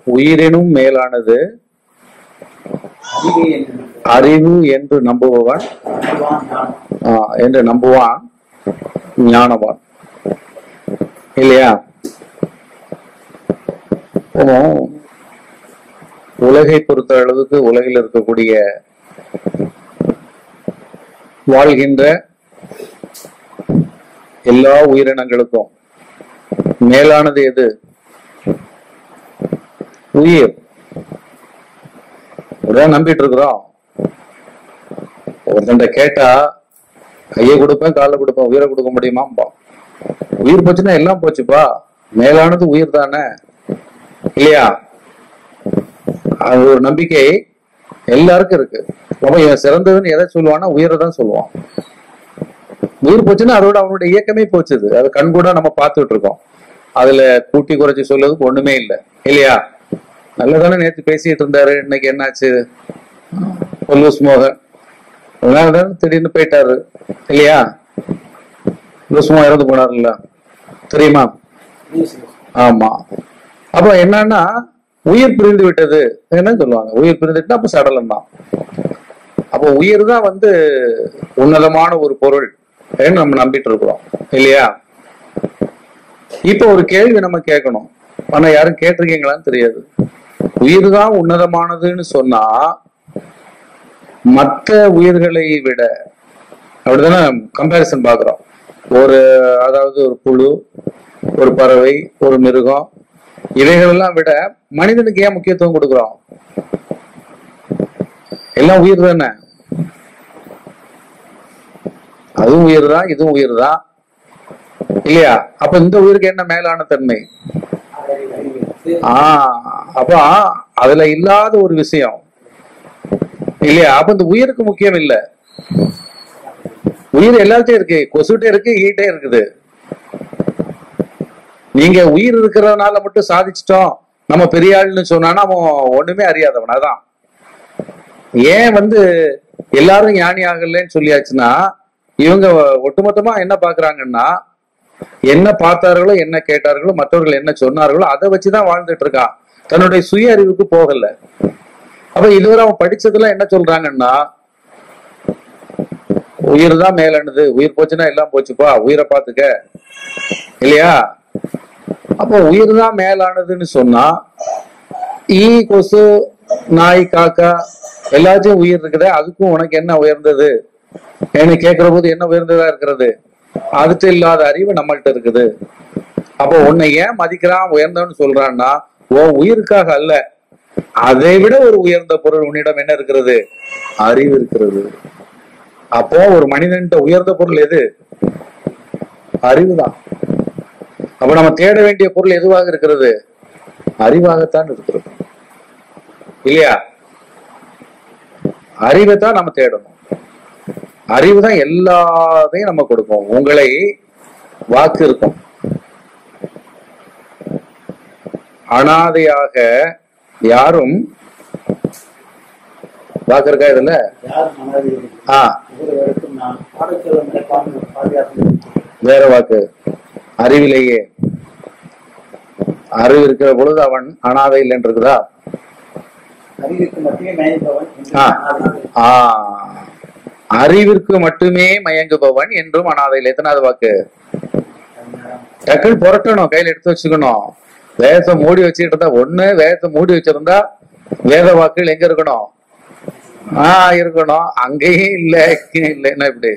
உயிரினும் மேலானது அறிவே என்று அறிவு என்று நம்புபவன் அறிவான் ஞானம். ஆ, என்று நம்புவான் ஞானவான் இல்லையா அப்போ, உலகை பொறுத்த அளவுக்கு உலகில் இருக்கக்கூடிய வாழ்கின்ற எல்லா உயிரினங்களுக்கும் மேலானது எது உயிர் ஒருதான் நம்பிட்டு இருக்கிறோம் ஒருத்தன்ட்ட கேட்டா கையை கொடுப்பேன் காலை கொடுப்பேன் உயிரை கொடுக்க முடியுமாம்பா உயிர் போச்சுன்னா எல்லாம் போச்சுப்பா மேலானது உயிர் தானே இல்லையா அது ஒரு நம்பிக்கை எல்லாருக்கும் இருக்கு அப்ப இவன் சிறந்ததுன்னு எதை சொல்லுவான்னா உயிரை தான் சொல்லுவான் உயிர் போச்சுன்னா அதோட அவனுடைய இயக்கமே போச்சுது அது கண்கூட நம்ம பார்த்துட்டு இருக்கோம் அதுல கூட்டி குறைச்சி சொல்றதுக்கு ஒண்ணுமே இல்லை இல்லையா நல்லதானே நேத்து பேசிட்டு இருந்தாரு இன்னைக்கு என்னாச்சு பொல்லூஸ் மோகன் அதனால தான் திடீர்னு போயிட்டாரு இல்லையா லூசுமா இறந்து போனார்ல தெரியுமா ஆமா அப்ப என்னன்னா உயிர் பிரிந்து விட்டது என்ன சொல்லுவாங்க உயிர் பிரிந்துட்டு அப்ப சடலம் தான் அப்போ உயிர் தான் வந்து உன்னதமான ஒரு பொருள் அப்படின்னு நம்ம நம்பிட்டு இருக்கிறோம் இல்லையா இப்ப ஒரு கேள்வி நம்ம கேட்கணும் ஆனா யாரும் கேட்டிருக்கீங்களான்னு தெரியாது உயிர் தான் உன்னதமானதுன்னு சொன்னா மற்ற உயிர்களை விட அப்படிதானே கம்பேரிசன் பாக்குறோம் ஒரு அதாவது ஒரு புழு ஒரு பறவை ஒரு மிருகம் இவைகளெல்லாம் விட மனிதனுக்கு ஏன் முக்கியத்துவம் கொடுக்குறோம் எல்லாம் உயிர் தானே அதுவும் உயிர் தான் இதுவும் உயிர் தான் இல்லையா அப்ப இந்த உயிருக்கு என்ன மேலான தன்மை ஆஹ் அப்ப அதுல இல்லாத ஒரு விஷயம் இல்லையா அப்ப இந்த உயிருக்கு முக்கியம் இல்ல உயிர் எல்லாத்தையும் இருக்கு கொசுட்டே இருக்கு ஈட்டே இருக்குது நீங்க உயிர் இருக்கிறதுனால மட்டும் சாதிச்சிட்டோம் நம்ம பெரிய ஆள்னு சொன்னானா அவன் ஒண்ணுமே அறியாதவன் அதான் ஏன் வந்து எல்லாரும் ஞானி ஆகலன்னு சொல்லியாச்சுன்னா இவங்க ஒட்டுமொத்தமா என்ன பாக்குறாங்கன்னா என்ன பார்த்தார்களோ என்ன கேட்டார்களோ மற்றவர்கள் என்ன சொன்னார்களோ அதை வச்சுதான் வாழ்ந்துட்டு இருக்கான் தன்னுடைய சுய அறிவுக்கு போகல அப்ப இதுவரை அவன் படிச்சதெல்லாம் என்ன சொல்றாங்கன்னா உயிர் தான் மேலானது உயிர் போச்சுன்னா எல்லாம் போச்சுப்பா உயிரை பாத்துக்க இல்லையா அப்போ உயிர் தான் மேலானதுன்னு சொன்னா ஈ கொசு நாய் காக்கா எல்லாத்தையும் உயிர் இருக்குதே அதுக்கும் உனக்கு என்ன உயர்ந்தது என்ன கேட்கிற போது என்ன உயர்ந்ததா இருக்கிறது அதுட்டு இல்லாத அறிவு நம்மள்ட்ட இருக்குது அப்போ உன்னை ஏன் மதிக்கிறான் உயர்ந்தவன்னு சொல்றான்னா உன் உயிருக்காக அல்ல அதை விட ஒரு உயர்ந்த பொருள் உன்னிடம் என்ன இருக்கிறது அறிவு இருக்கிறது அப்போ ஒரு மனிதன்ட்ட உயர்ந்த பொருள் எது அறிவுதான் அப்ப நம்ம தேட வேண்டிய பொருள் எதுவாக இருக்கிறது அறிவாகத்தான் இருக்கிறது இல்லையா அறிவை தான் நம்ம தேடணும் அறிவு தான் எல்லாத்தையும் நம்ம கொடுக்கும் உங்களை வாக்கு இருக்கும் அனாதையாக யாரும் வாக்கு இருக்கா இதுல யார் மனதில் ஆ ஒருவருக்கும் நான் பாடச்சொல்ல நினைப்பாங்க பாதுகாப்பு வேற வாக்கு அறிவிலேயே அறிவு இருக்கிற பொழுது அவன் அனாதை இல்லைன்னு இருக்குதா அறிவிற்கு மட்டுமே மயங்குபவன் என்று ஆ. அனாதை. ஆ அறிவிற்கு மட்டுமே மயங்குபவன் என்றும் அனாதை இல்லை எத்தனாவது வாக்கு டக்குன்னு புரட்டணும் கையில எடுத்து வச்சுக்கணும் வேதத்தை மூடி வச்சுக்கிட்டு இருந்தா ஒண்ணு வேதத்தை மூடி வச்சிருந்தா வேத வாக்குகள் எங்க இருக்கணும் ஆஹ் இருக்கணும் அங்கேயும் இல்ல இங்கேயும் இல்லைன்னா இப்படி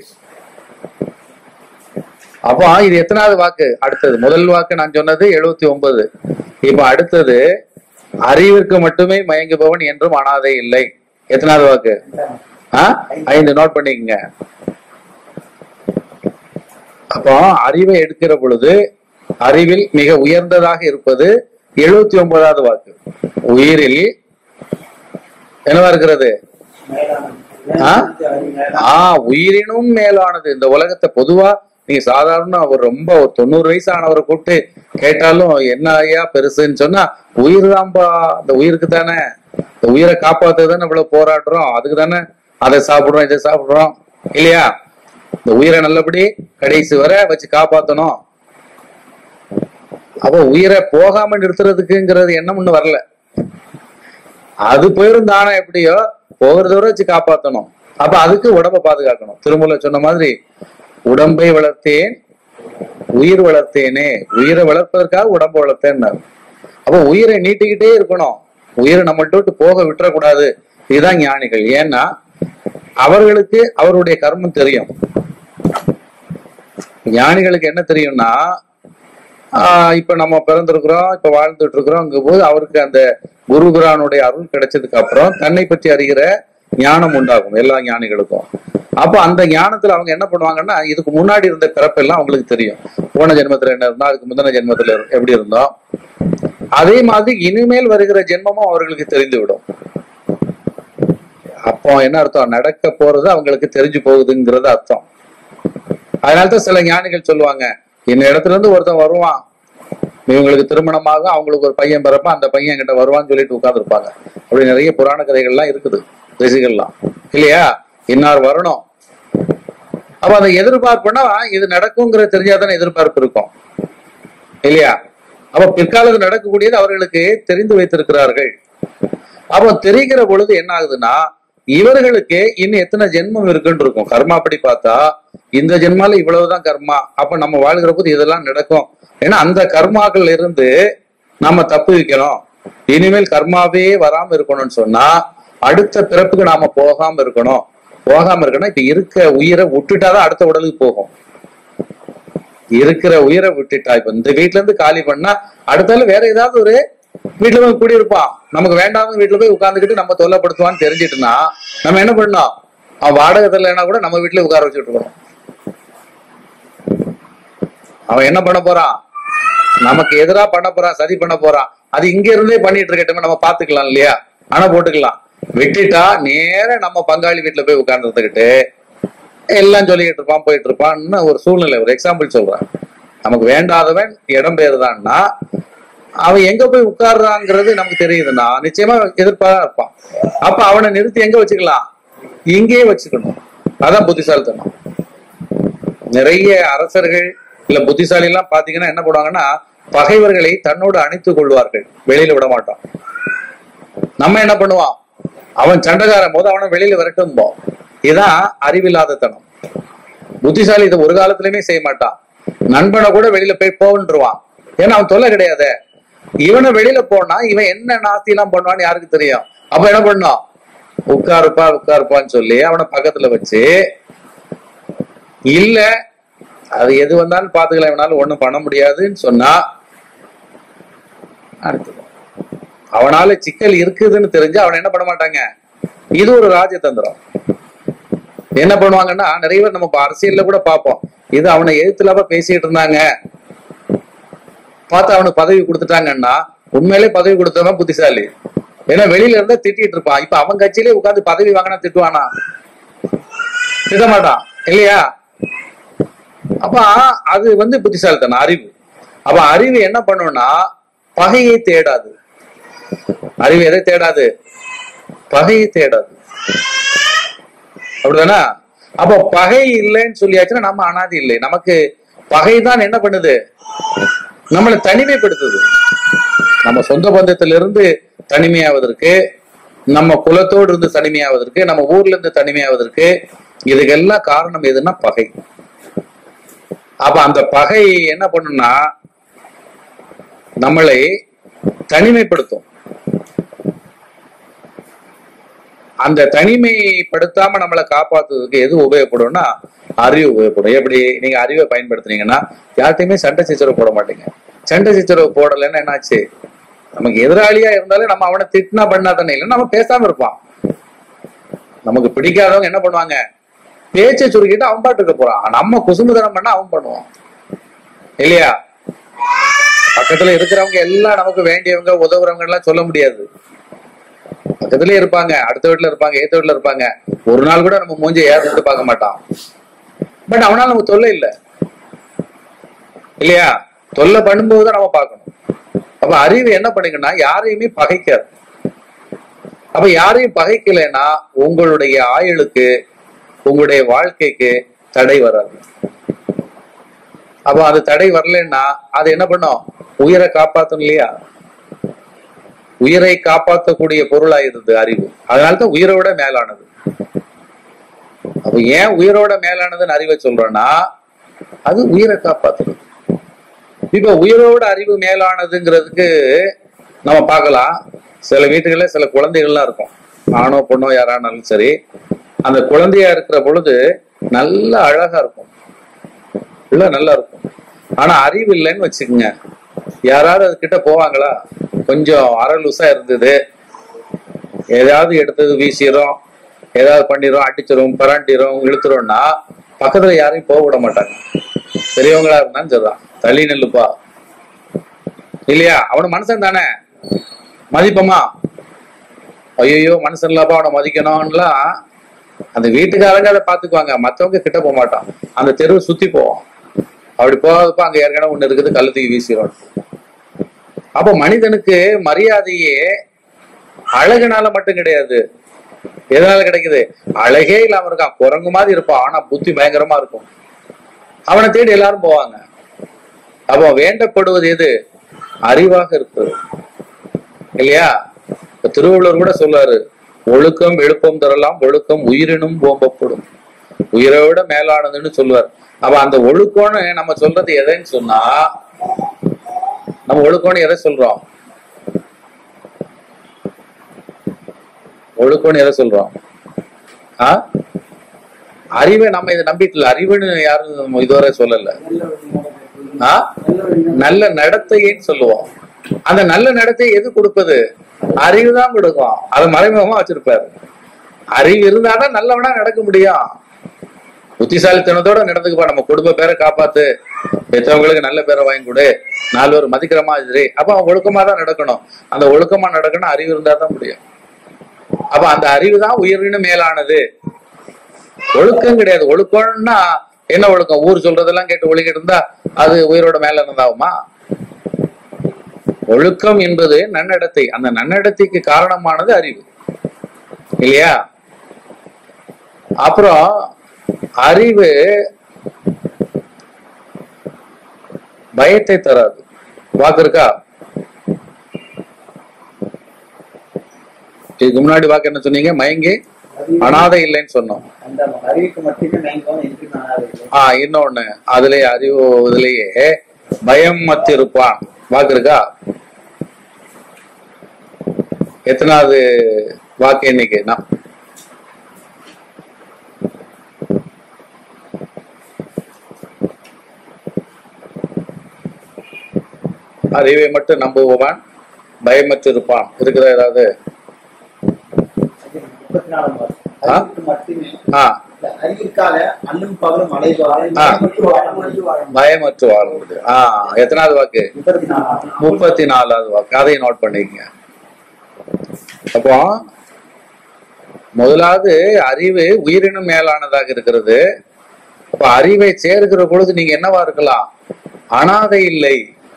அப்போ இது எத்தனாவது வாக்கு அடுத்தது முதல் வாக்கு நான் சொன்னது எழுபத்தி ஒன்பது இப்ப அடுத்தது அறிவிற்கு மட்டுமே மயங்குபவன் என்றும் அனாதை இல்லை எத்தனாவது வாக்கு ஆ? ஐந்து நோட் பண்ணிக்கங்க அப்போ அறிவை எடுக்கிற பொழுது அறிவில் மிக உயர்ந்ததாக இருப்பது எழுபத்தி ஒன்பதாவது வாக்கு உயிரில் என்னவா இருக்கிறது ஆ? ஆ உயிரினும் மேலானது இந்த உலகத்தை பொதுவா நீங்க சாதாரண ஒரு ரொம்ப ஒரு தொண்ணூறு வயசு ஆனவரை கூப்பிட்டு கேட்டாலும் என்ன ஐயா பெருசுன்னு சொன்னா உயிர் தான்பா இந்த உயிருக்கு தானே இந்த உயிரை காப்பாத்து தானே இவ்வளவு போராடுறோம் அதுக்கு தானே அதை சாப்பிடுறோம் இதை சாப்பிடுறோம் இல்லையா இந்த உயிரை நல்லபடி கடைசி வரை வச்சு காப்பாத்தணும் அப்போ உயிரை போகாம நிறுத்துறதுக்குங்கிறது எண்ணம் ஒண்ணு வரல அது போயிருந்தானா எப்படியோ ஒவ்வொரு தூரம் வச்சு காப்பாத்தணும் அப்ப அதுக்கு உடம்ப பாதுகாக்கணும் திருமூல சொன்ன மாதிரி உடம்பை வளர்த்தேன் உயிர் வளர்த்தேனே உயிரை வளர்ப்பதற்காக உடம்பு வளர்த்தேன்னாரு அப்ப உயிரை நீட்டிக்கிட்டே இருக்கணும் உயிரை நம்மள்ட்ட விட்டு போக விட்டுறக்கூடாது இதுதான் ஞானிகள் ஏன்னா அவர்களுக்கு அவருடைய கர்மம் தெரியும் ஞானிகளுக்கு என்ன தெரியும்னா ஆஹ் இப்ப நம்ம பிறந்திருக்கிறோம் இப்ப வாழ்ந்துட்டு இருக்கிறோம் போது அவருக்கு அந்த குருகுரானுடைய அருள் கிடைச்சதுக்கு அப்புறம் தன்னை பற்றி அறிகிற ஞானம் உண்டாகும் எல்லா ஞானிகளுக்கும் அப்ப அந்த ஞானத்துல அவங்க என்ன பண்ணுவாங்கன்னா இதுக்கு முன்னாடி இருந்த பிறப்பெல்லாம் அவங்களுக்கு தெரியும் போன ஜென்மத்துல என்ன இருந்தோம் அதுக்கு முந்தின ஜென்மத்துல இரு- எப்படி இருந்தோம் அதே மாதிரி இனிமேல் வருகிற ஜென்மமும் அவர்களுக்கு தெரிந்து விடும் அப்போ என்ன அர்த்தம் நடக்க போறது அவங்களுக்கு தெரிஞ்சு போகுதுங்கிறது அர்த்தம் அதனாலதான் சில ஞானிகள் சொல்லுவாங்க இந்த இடத்துல இருந்து ஒருத்தன் வருவான் இவங்களுக்கு திருமணமாக அவங்களுக்கு ஒரு பையன் பிறப்ப அந்த பையன் கிட்ட வருவான்னு சொல்லிட்டு உட்கார்ந்துருப்பாங்க அப்படி நிறைய புராண கதைகள்லாம் இருக்குது ரிஷிகள்லாம் இல்லையா இன்னார் வரணும் அப்ப அந்த எதிர்பார்ப்புனா இது நடக்குங்கிற தெரிஞ்சாதானே எதிர்பார்ப்பு இருக்கும் இல்லையா அப்ப பிற்காலத்தில் நடக்கக்கூடியது அவர்களுக்கு தெரிந்து வைத்திருக்கிறார்கள் அப்போ தெரிகிற பொழுது என்ன ஆகுதுன்னா இவர்களுக்கு இன்னும் எத்தனை ஜென்மம் இருக்குன்னு இருக்கும் கர்மா அப்படி பார்த்தா இந்த ஜென்மால இவ்வளவுதான் கர்மா அப்ப நம்ம வாழ்கிற போது இதெல்லாம் நடக்கும் ஏன்னா அந்த கர்மாக்கள் இருந்து நாம தப்பு வைக்கணும் இனிமேல் கர்மாவே வராம இருக்கணும்னு சொன்னா அடுத்த பிறப்புக்கு நாம போகாம இருக்கணும் போகாம இருக்கணும் இப்ப இருக்க உயிரை விட்டுட்டாதான் அடுத்த உடலுக்கு போகும் இருக்கிற உயிரை விட்டுட்டா இப்ப இந்த வீட்ல இருந்து காலி பண்ணா அடுத்தால வேற ஏதாவது ஒரு வீட்டுல போய் குடியிருப்பான் நமக்கு வேண்டாத வீட்டுல போய் உட்கார்ந்துக்கிட்டு நம்ம தொல்லைப்படுத்துவான்னு தெரிஞ்சிட்டுனா நம்ம என்ன பண்ணோம் அவன் வாடகை தரலைன்னா கூட நம்ம வீட்டுல உட்கார வச்சுட்டு இருக்கணும் அவன் என்ன பண்ண போறான் நமக்கு எதிரா பண்ண போறான் சதி பண்ண போறான் அது இங்க இருந்தே பண்ணிட்டு இருக்கட்டும் நம்ம பாத்துக்கலாம் இல்லையா ஆனா போட்டுக்கலாம் விட்டுட்டா நேர நம்ம பங்காளி வீட்டுல போய் உட்கார்ந்துக்கிட்டு எல்லாம் சொல்லிக்கிட்டு இருப்பான் போயிட்டு இருப்பான்னு ஒரு சூழ்நிலை ஒரு எக்ஸாம்பிள் சொல்றேன் நமக்கு வேண்டாதவன் இடம் பெயர்தான்னா அவன் எங்க போய் உட்கார்றாங்கிறது நமக்கு தெரியுதுன்னா நிச்சயமா எதிர்ப்பா இருப்பான் அப்ப அவனை நிறுத்தி எங்க வச்சுக்கலாம் இங்கேயே வச்சுக்கணும் அதான் புத்திசாலித்தனம் நிறைய அரசர்கள் இல்ல புத்திசாலி எல்லாம் பாத்தீங்கன்னா என்ன பண்ணுவாங்கன்னா பகைவர்களை தன்னோடு அணைத்துக் கொள்வார்கள் வெளியில விட மாட்டான் நம்ம என்ன பண்ணுவான் அவன் சண்டைக்காரன் போது அவனை வெளியில விரட்டும்போம் இதுதான் அறிவில்லாத தனம் புத்திசாலி இதை ஒரு காலத்திலயுமே செய்ய மாட்டான் நண்பனை கூட வெளியில போய் போன்றுவான் ஏன்னா அவன் தொல்லை கிடையாது இவனை வெளியில போனா இவன் என்ன நாஸ்தி எல்லாம் பண்ணுவான்னு யாருக்கு தெரியும் அப்ப என்ன பண்ணோம் உட்காருப்பா உட்காருப்பான்னு சொல்லி அவனை பக்கத்துல வச்சு இல்ல அது எது வந்தாலும் பாத்துக்கலாம் இவனால ஒண்ணும் பண்ண முடியாதுன்னு சொன்னா அடுத்தது அவனால சிக்கல் இருக்குதுன்னு தெரிஞ்சு அவன் என்ன பண்ண மாட்டாங்க இது ஒரு ராஜதந்திரம் என்ன பண்ணுவாங்கன்னா நிறைய பேர் நம்ம இப்ப அரசியல்ல கூட பார்ப்போம் இது அவனை எழுத்துலாம பேசிட்டு இருந்தாங்க பார்த்து அவனுக்கு பதவி கொடுத்துட்டாங்கன்னா உண்மையிலே பதவி கொடுத்தவன் புத்திசாலி ஏன்னா வெளியில இருந்தா திட்டிட்டு இருப்பான் இப்ப அவன் கட்சியிலே உட்கார்ந்து பதவி வாங்கினா திட்டுவானா திட்ட மாட்டான் இல்லையா அப்ப அது வந்து புத்திசாலித்தனம் அறிவு அப்ப அறிவு என்ன பண்ணும்னா பகையை தேடாது அறிவு எதை தேடாது பகையை தேடாது அப்படிதானே அப்போ பகை இல்லைன்னு சொல்லியாச்சுன்னா நம்ம அனாதி இல்லை நமக்கு பகை தான் என்ன பண்ணுது நம்மளை தனிமைப்படுத்துது நம்ம சொந்த பந்தத்திலிருந்து தனிமையாவதற்கு நம்ம குலத்தோடு இருந்து தனிமையாவதற்கு நம்ம ஊர்ல இருந்து தனிமையாவதற்கு இதுக்கெல்லாம் காரணம் எதுன்னா பகை அப்ப அந்த பகை என்ன பண்ணும்னா நம்மளை தனிமைப்படுத்தும் அந்த தனிமைப்படுத்தாம நம்மளை காப்பாத்துறதுக்கு எது உபயோகப்படும்னா அறிவு உபயோகப்படும் எப்படி நீங்க அறிவை பயன்படுத்துனீங்கன்னா யார்கிட்டயுமே சண்டை சச்சரவு போட மாட்டீங்க சண்டை சச்சரவு போடலைன்னா என்னாச்சு நமக்கு எதிராளியா இருந்தாலும் நம்ம அவனை திட்டினா பண்ணா தானே இல்லை நம்ம பேசாம இருப்பான் நமக்கு பிடிக்காதவங்க என்ன பண்ணுவாங்க பேச்சை சுருக்கிட்டு அவன் பாட்டு இருக்க போறான் நம்ம குசுமுதனம் பண்ணா அவன் பண்ணுவான் இல்லையா பக்கத்துல இருக்கிறவங்க எல்லாம் நமக்கு வேண்டியவங்க உதவுறவங்க எல்லாம் சொல்ல முடியாது பக்கத்துலயே இருப்பாங்க அடுத்த வீட்டுல இருப்பாங்க ஏத்த வீட்டுல இருப்பாங்க ஒரு நாள் கூட நம்ம மூஞ்சி ஏறிட்டு பார்க்க மாட்டான் பட் அவனால நமக்கு தொல்லை இல்லை இல்லையா தொல்லை பண்ணும்போது தான் நம்ம பார்க்கணும் அப்ப அறிவு என்ன பண்ணுங்கன்னா யாரையுமே பகைக்காது அப்ப யாரையும் பகைக்கலைன்னா உங்களுடைய ஆயுளுக்கு உங்களுடைய வாழ்க்கைக்கு தடை வராது அப்ப அது தடை வரலன்னா அது என்ன பண்ணும் உயிரை காப்பாத்தணும் இல்லையா உயிரை காப்பாற்றக்கூடிய பொருளாயிருது அறிவு அதனால்தான் உயிரை விட மேலானது அப்ப ஏன் உயிரோட மேலானதுன்னு அறிவை சொல்றோம்னா அது உயிரை காப்பாத்துறது இப்ப உயிரோட அறிவு மேலானதுங்கிறதுக்கு நம்ம பார்க்கலாம் சில வீட்டுகள்ல சில குழந்தைகள்லாம் இருக்கும் ஆணோ பொண்ணோ யாரானாலும் சரி அந்த குழந்தையா இருக்கிற பொழுது நல்ல அழகா இருக்கும் இல்ல நல்லா இருக்கும் ஆனா அறிவு இல்லைன்னு வச்சுக்கோங்க யாராவது அது கிட்ட போவாங்களா கொஞ்சம் அரலுசா இருந்தது ஏதாவது எடுத்தது வீசிரும் ஏதாவது பண்ணிரும் அடிச்சிரும் பராண்டிரும் இழுத்துரும்னா பக்கத்துல யாரையும் போக விட மாட்டாங்க பெரியவங்களா இருந்தாலும் சரிதான் தள்ளி நெல்லுப்பா இல்லையா அவனு மனுஷன் தானே மதிப்பமா ஐயோ மனுஷன் இல்லப்பா அவனை மதிக்கணும்லாம் அந்த வீட்டுக்காரங்க அதை பாத்துக்குவாங்க மத்தவங்க கிட்ட போக மாட்டான் அந்த தெருவை சுத்தி போவோம் அப்படி போகாதப்ப அங்க ஏற்கனவே ஒண்ணு இருக்குது கழுத்துக்கு வீசிடும் அப்போ மனிதனுக்கு மரியாதையே அழகுனால மட்டும் கிடையாது எதனால கிடைக்குது அழகே இல்லாம இருக்கான் குரங்கு மாதிரி இருப்பான் ஆனா புத்தி பயங்கரமா இருக்கும் அவனை தேடி எல்லாரும் போவாங்க அப்போ வேண்டப்படுவது எது அறிவாக இருக்கிறது இல்லையா இப்ப திருவள்ளுவர் கூட சொல்றாரு ஒழுக்கம் எழுப்பம் தரலாம் ஒழுக்கம் உயிரினும் ஓம்பப்படும் உயிரை விட மேலானதுன்னு சொல்லுவார் அப்ப அந்த ஒழுக்கம்னு நம்ம சொல்றது எதைன்னு சொன்னா நம்ம ஒழுக்கம்னு எதை சொல்றோம் ஒழுக்கம்னு எதை சொல்றோம் ஆ அறிவை நம்ம இதை நம்பிட்டு இல்ல அறிவுன்னு யாரும் நம்ம இதுவரை சொல்லல ஆ நல்ல நடத்தைன்னு சொல்லுவோம் அந்த நல்ல நடத்தை எது கொடுப்பது அறிவு தான் கொடுக்கும் அதை மறைமுகமா வச்சிருப்பாரு அறிவு இருந்தாதான் நல்லவனா நடக்க முடியும் புத்திசாலித்தனத்தோட நடந்துக்குப்பா நம்ம குடும்ப பேரை காப்பாத்து பெற்றவங்களுக்கு நல்ல பேரை வாங்கி கொடு நாலு பேர் மதிக்கிற மாதிரி அப்ப அவன் ஒழுக்கமா தான் நடக்கணும் அந்த ஒழுக்கமா நடக்கணும் அறிவு இருந்தா தான் முடியும் அப்ப அந்த அறிவு தான் உயிரினு மேலானது ஒழுக்கம் கிடையாது ஒழுக்கம்னா என்ன ஒழுக்கம் ஊர் சொல்றதெல்லாம் கேட்டு ஒழுகிட்டு இருந்தா அது உயிரோட மேல இருந்தாகுமா ஒழுக்கம் என்பது நன்னடத்தை அந்த நன்னடத்தைக்கு காரணமானது அறிவு இல்லையா அப்புறம் அறிவு பயத்தை தராது வாக்கு இருக்கா இதுக்கு முன்னாடி வாக்கு என்ன சொன்னீங்க மயங்கி அனாதை இல்லைன்னு சொன்னோம் அந்த அறிவுக்கு மட்டுமே மயங்கவும் எனக்கு நான் ஆ இன்னொன்னு அதுலயே அறிவு இதுலயே பயம் மத்திருப்பான் வாக்கு இருக்கா எத்தனாவது வாக்கு இன்னைக்கு நான் அறிவை மட்டும் நம்புபவன் பயமற்றிருப்பான் இருக்கிற ஏதாவது முப்பத்தி நாலாம் பாட்டு. ஆ? அறிவுக்கு மட்டுமே ஆ இந்த அறிவிற்காக அல்லும் பகலும் அலைவாறு ஆ. முப்பத்தி பயமற்று வாழ முடியும் ஆ எத்தனாவது வாக்கு நாலாம் முப்பத்தி நாலாவது வாக்கு அதையும் நோட் பண்ணிக்கங்க அப்போ முதலாவது அறிவு உயிரினும் மேலானதாக இருக்கிறது அப்ப அறிவை சேர்க்கிற பொழுது நீங்க என்னவா இருக்கலாம் அனாதை இல்லை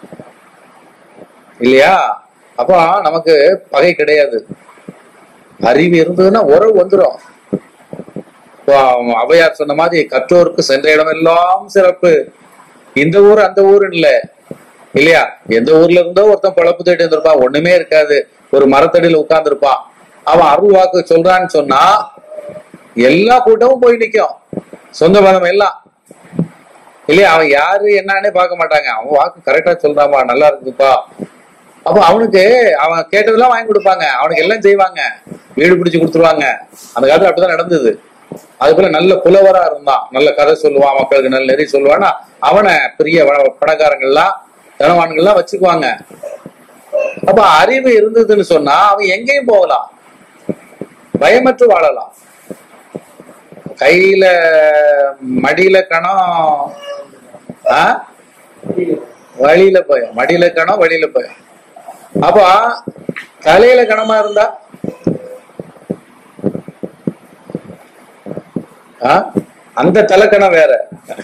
இல்லையா அப்போ நமக்கு பகை கிடையாது அறிவு இருந்ததுன்னா உறவு வந்துடும் இப்போ அவையார் சொன்ன மாதிரி கற்றோருக்கு சென்ற இடமெல்லாம் சிறப்பு இந்த ஊர் அந்த ஊர் இல்ல இல்லையா எந்த ஊர்ல இருந்தோ ஒருத்தன் பழப்பு தேடி இருந்திருப்பான் ஒண்ணுமே இருக்காது ஒரு மரத்தடியில உட்கார்ந்து இருப்பான் அவன் அருள் வாக்கு சொல்றான்னு சொன்னா எல்லா கூட்டமும் போய் நிக்கும் சொந்த பந்தம் எல்லாம் இல்லையா அவன் யாரு என்னன்னே பார்க்க மாட்டாங்க அவன் வாக்கு கரெக்டா சொல்றான்பா நல்லா இருக்குப்பா அப்ப அவனுக்கு அவன் கேட்டதெல்லாம் வாங்கி கொடுப்பாங்க அவனுக்கு எல்லாம் செய்வாங்க வீடு பிடிச்சு கொடுத்துருவாங்க அந்த காலத்துல அப்படிதான் நடந்தது அது போல நல்ல புலவரா இருந்தான் நல்ல கதை சொல்லுவான் மக்களுக்கு நல்ல நெறி சொல்லுவான்னா அவனை பெரிய வ- பணக்காரங்கள்லாம் தனவான்கள்லாம் வச்சுக்குவாங்க அப்ப அறிவு இருந்ததுன்னு சொன்னா அவன் எங்கேயும் போகலாம் பயமற்று வாழலாம் கையில மடியில கணம் ஆ? வழியில பயம் மடியில கணம் வழியில பயம் அப்ப தலையில கணமா இருந்தா ஆ? அந்த தலைக்கணம் வேற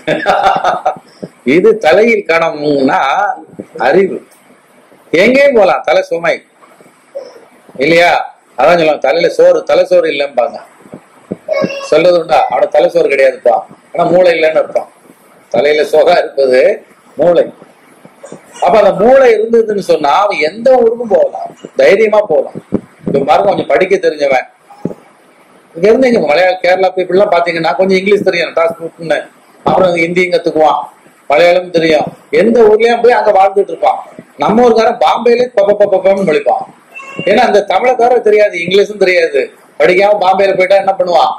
இது தலையில் கணம்னா அறிவு எங்கேயும் போலாம் தலை சுமை இல்லையா அதான் சொல்லுவாங்க தலையில சோறு தலை சோறு இல்லைம்பாங்க சொல்றது உண்டா அவன தலை சோறு கிடையாதுப்பா ஆனா மூளை இல்லைன்னு அர்த்தம் தலையில சோகா இருப்பது மூளை அப்ப அந்த மூளை இருந்ததுன்னு சொன்னா அவன் எந்த ஊருக்கும் போகலாம் தைரியமா போகலாம் இப்ப பாருங்க கொஞ்சம் படிக்க தெரிஞ்சவன் இங்க இருந்து இங்க மலையாள கேரளா பீப்புள் எல்லாம் பாத்தீங்கன்னா கொஞ்சம் இங்கிலீஷ் தெரியும் டாஸ்ட்னு அப்புறம் ஹிந்தியும் கத்துக்குவான் மலையாளம் தெரியும் எந்த ஊர்லயும் போய் அங்க வாழ்ந்துட்டு இருப்பான் நம்ம ஊருக்காரன் பாம்பேல பப்ப பப்பன்னு மொழிப்பான் ஏன்னா அந்த தமிழக்காரன் தெரியாது இங்கிலீஷும் தெரியாது படிக்காம பாம்பேல போயிட்டா என்ன பண்ணுவான்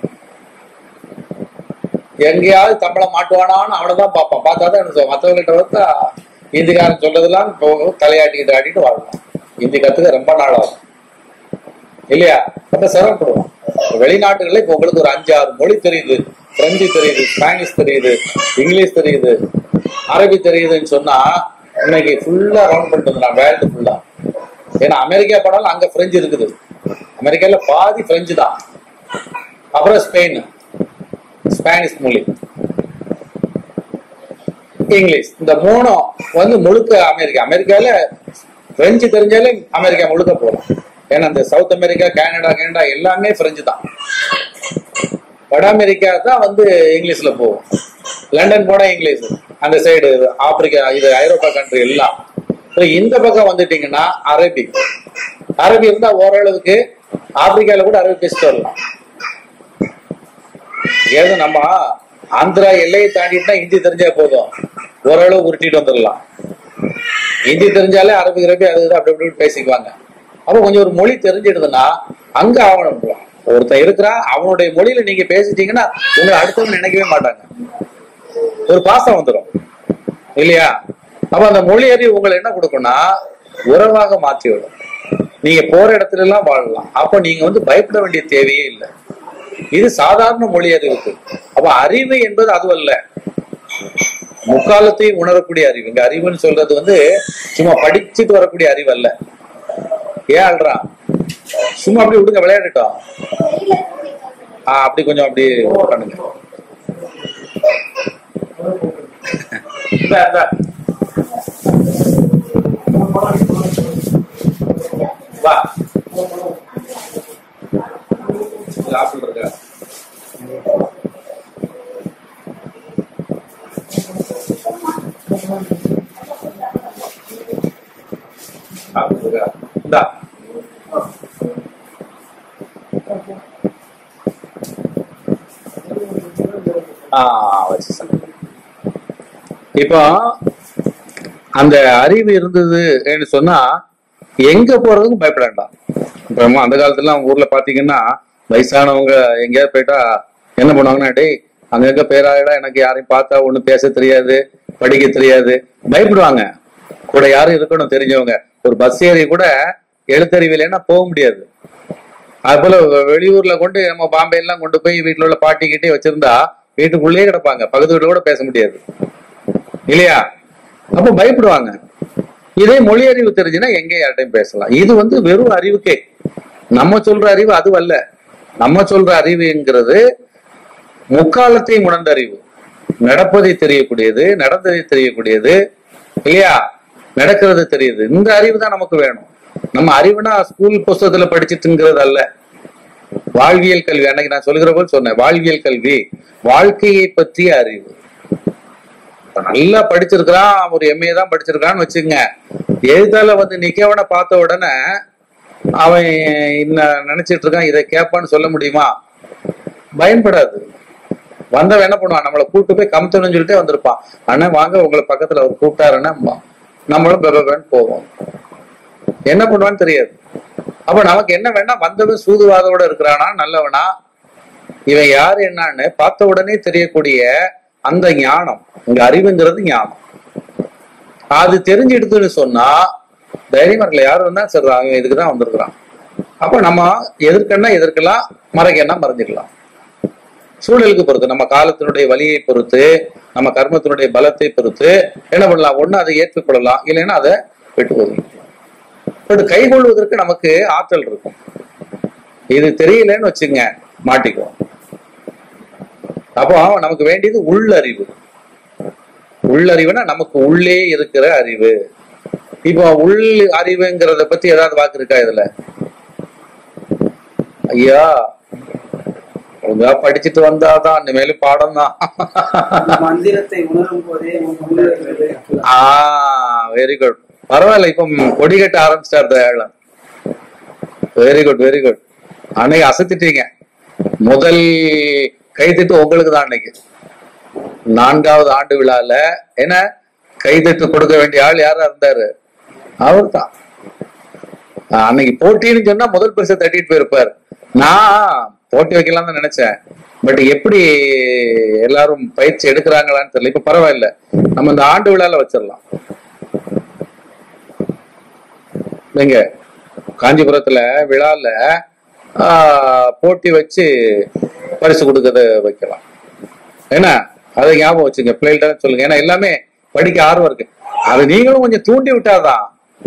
எங்கேயாவது தமிழை மாட்டுவானான்னு அவனை தான் பார்ப்பான் பார்த்தா தான் என்ன சொல்லுவான் மற்றவங்ககிட்ட வந்து இந்திக்காரன் சொல்றதெல்லாம் போகும் தலையாட்டிக்கிட்டு ஆடிட்டு வாழலாம் ஹிந்தி கத்துக்க ரொம்ப நாள் ஆகும் இல்லையா ரொம்ப சிரமப்படுவோம் வெளிநாட்டுகள்ல இப்ப உங்களுக்கு ஒரு அஞ்சு ஆறு மொழி தெரியுது பிரெஞ்சு தெரியுது ஸ்பானிஷ் தெரியுது இங்கிலீஷ் தெரியுது அரபி தெரியுதுன்னு சொன்னா இன்னைக்கு ஃபுல்லா ரவுண்ட் பண்ணிட்டு வந்துடலாம் வேர்ல்டு ஃபுல்லா ஏன்னா அமெரிக்கா போனாலும் அங்க பிரெஞ்சு இருக்குது அமெரிக்கால பாதி பிரெஞ்சு தான் அப்புறம் ஸ்பெயின் ஸ்பானிஷ் மொழி இங்கிலீஷ் இந்த மூணும் வந்து முழுக்க அமெரிக்கா அமெரிக்கால பிரெஞ்சு தெரிஞ்சாலே அமெரிக்கா முழுக்க போகலாம் ஏன்னா இந்த சவுத் அமெரிக்கா கனடா கனடா எல்லாமே பிரெஞ்சு தான் வட அமெரிக்கா தான் வந்து இங்கிலீஷ்ல போகும் லண்டன் போனா இங்கிலீஷ் அந்த சைடு ஆப்பிரிக்கா இது ஐரோப்பா கண்ட்ரி எல்லாம் இப்ப இந்த பக்கம் வந்துட்டீங்கன்னா அரபி அரபி இருந்தா ஓரளவுக்கு ஆப்பிரிக்கால கூட அரபி பேசிட்டு வரலாம் ஏதோ நம்ம ஆந்திரா எல்லையை தாண்டிட்டுனா ஹிந்தி தெரிஞ்சா போதும் ஓரளவு உருட்டிட்டு வந்துடலாம் ஹிந்தி தெரிஞ்சாலே அரபி அரபி அது இது அப்படி இப்படி பேசிக்குவாங்க அப்போ கொஞ்சம் ஒரு மொழி தெரிஞ்சிடுதுன்னா அங்க ஆவணம் ஒருத்தன் இருக்கிறான் அவனுடைய மொழியில நீங்க பேசிட்டீங்கன்னா உங்களை அடுத்தவங்க நினைக்கவே மாட்டாங்க ஒரு பாசம் வந்துடும் இல்லையா அப்ப அந்த மொழி அறிவு உங்களை என்ன கொடுக்கும்னா உறவாக மாற்றி விடும் நீங்க போற இடத்துல எல்லாம் வாழலாம் அப்ப நீங்க வந்து பயப்பட வேண்டிய தேவையே இல்லை இது சாதாரண மொழி அறிவுக்கு அப்ப அறிவு என்பது அதுவல்ல முக்காலத்தையும் உணரக்கூடிய அறிவு இங்க அறிவுன்னு சொல்றது வந்து சும்மா படிச்சுட்டு வரக்கூடிய அறிவு அல்ல ஏன் அல்றான் சும்மா அப்படி விடுங்க விளையாடட்டும் ஆஹ் அப்படி கொஞ்சம் அப்படி பண்ணுங்க இந்தா, இந்தா. வா இது ஆப்பிள் இருக்கா ஆப்பிள் இருக்கா இந்தா ஆ வச்சு சாப்பிடு. இப்போ அந்த அறிவு இருந்ததுன்னு சொன்னா எங்க போறதுக்கும் பயப்பட வேண்டாம் இப்ப நம்ம அந்த காலத்துல அவங்க ஊர்ல பாத்தீங்கன்னா வயசானவங்க எங்கேயாவது போயிட்டா என்ன பண்ணுவாங்கன்னா டேய் அங்க எங்க பேராயிடா எனக்கு யாரையும் பார்த்தா ஒண்ணு பேச தெரியாது படிக்க தெரியாது பயப்படுவாங்க கூட யாரும் இருக்கணும் தெரிஞ்சவங்க ஒரு பஸ் ஏறி கூட எழுத்தறிவு இல்லைன்னா போக முடியாது அது போல வெ- வெளியூர்ல கொண்டு நம்ம பாம்பே எல்லாம் கொண்டு போய் வீட்டுல உள்ள பாட்டி கிட்டே வச்சிருந்தா வீட்டுக்குள்ளேயே கிடப்பாங்க பக்கத்து வீட்டுல கூட பேச முடியாது இல்லையா அப்ப பயப்படுவாங்க இதே மொழி அறிவு தெரிஞ்சுன்னா எங்க யார்ட்டையும் பேசலாம் இது வந்து வெறும் அறிவுக்கே நம்ம சொல்ற அறிவு அது அல்ல நம்ம சொல்ற அறிவுங்கிறது முக்காலத்தையும் உணர்ந்த அறிவு நடப்பதை தெரியக்கூடியது நடந்ததை தெரியக்கூடியது இல்லையா நடக்கிறது தெரியுது இந்த அறிவு தான் நமக்கு வேணும் நம்ம அறிவுனா ஸ்கூல் புஸ்தகத்துல படிச்சுட்டுங்கிறது அல்ல வாழ்வியல் கல்வி அன்னைக்கு நான் சொல்லுகிற போது சொன்னேன் வாழ்வியல் கல்வி வாழ்க்கையை பற்றிய அறிவு இப்ப நல்லா படிச்சிருக்கிறான் ஒரு எம்ஏ தான் படிச்சிருக்கான்னு வச்சுக்கங்க எழுத்தால வந்து நிக்கவனை பார்த்த உடனே அவன் இன்ன நினைச்சிட்டு இருக்கான் இதை கேட்பான்னு சொல்ல முடியுமா பயன்படாது வந்தவன் என்ன பண்ணுவான் நம்மளை கூட்டு போய் கமுத்தணும்னு சொல்லிட்டே வந்திருப்பான் அண்ணா வாங்க உங்களை பக்கத்துல அவர் கூப்பிட்டாருன்னா நம்மளும் பெபன்னு போவோம் என்ன பண்ணுவான்னு தெரியாது அப்ப நமக்கு என்ன வேணா வந்தவன் சூதுவாதோட இருக்கிறானா நல்லவனா இவன் யாரு என்னன்னு பார்த்த உடனே தெரியக்கூடிய அந்த ஞானம் இங்க அறிவுங்கிறது ஞானம் அது தெரிஞ்சிடுதுன்னு சொன்னா தைரியமா இருக்கல யாரு வந்தா சரி அவன் இதுக்குதான் வந்திருக்கிறான் அப்ப நம்ம எதிர்க்கன்னா எதிர்க்கலாம் மறைக்கன்னா மறைஞ்சிக்கலாம் சூழலுக்கு பொறுத்து நம்ம காலத்தினுடைய வலியை பொறுத்து நம்ம கர்மத்தினுடைய பலத்தை பொறுத்து என்ன பண்ணலாம் ஒண்ணு அதை ஏற்றுக்கொள்ளலாம் இல்லைன்னா அதை விட்டு ஒதுங்கிக்கலாம் பட் கைகொள்வதற்கு நமக்கு ஆற்றல் இருக்கும் இது தெரியலன்னு வச்சுங்க மாட்டிக்குவோம் அப்போ நமக்கு வேண்டியது உள்ளறிவு உள்ளறிவுனா நமக்கு உள்ளே இருக்கிற அறிவு இப்போ உள் அறிவுங்கிறத பத்தி ஏதாவது வாக்கு இருக்கா இதுல ஐயா ஒழுங்கா படிச்சுட்டு வந்தாதான் இனிமேல் பாடம் தான் அந்த மந்திரத்தை உணரும் போதே உங்க உள்ளத்திலே இருக்கலாம். ஆ வெரி குட் பரவாயில்ல இப்ப கொடி கட்ட ஆரம்பிச்சிட்டார் Dayalan very good very good அன்னைக்கு அசத்திட்டீங்க முதல் கைத்தட்டு உங்களுக்கு தான் அன்னைக்கு நான்காவது ஆண்டு விழால என்ன கைத்தட்டு கொடுக்க வேண்டிய ஆள் யாரா இருந்தாரு அவர் தான் அன்னைக்கு போட்டின்னு சொன்னா முதல் பரிசை தட்டிட்டு போயிருப்பார் நான் போட்டி வைக்கலாம் தான் நினைச்சேன் பட் எப்படி எல்லாரும் பயிற்சி எடுக்கிறாங்களான்னு தெரியல இப்ப பரவாயில்ல நம்ம இந்த ஆண்டு விழால வச்சிடலாம் நீங்க காஞ்சிபுரத்துல விழால ஆஹ், போட்டி வச்சு பரிசு கொடுக்கறத வைக்கலாம் என்ன அதை ஞாபகம் வச்சுங்க பிள்ளைகிட்ட சொல்லுங்க ஏன்னா எல்லாமே படிக்க ஆர்வம் இருக்கு அது நீங்களும் கொஞ்சம் தூண்டி விட்டாதான்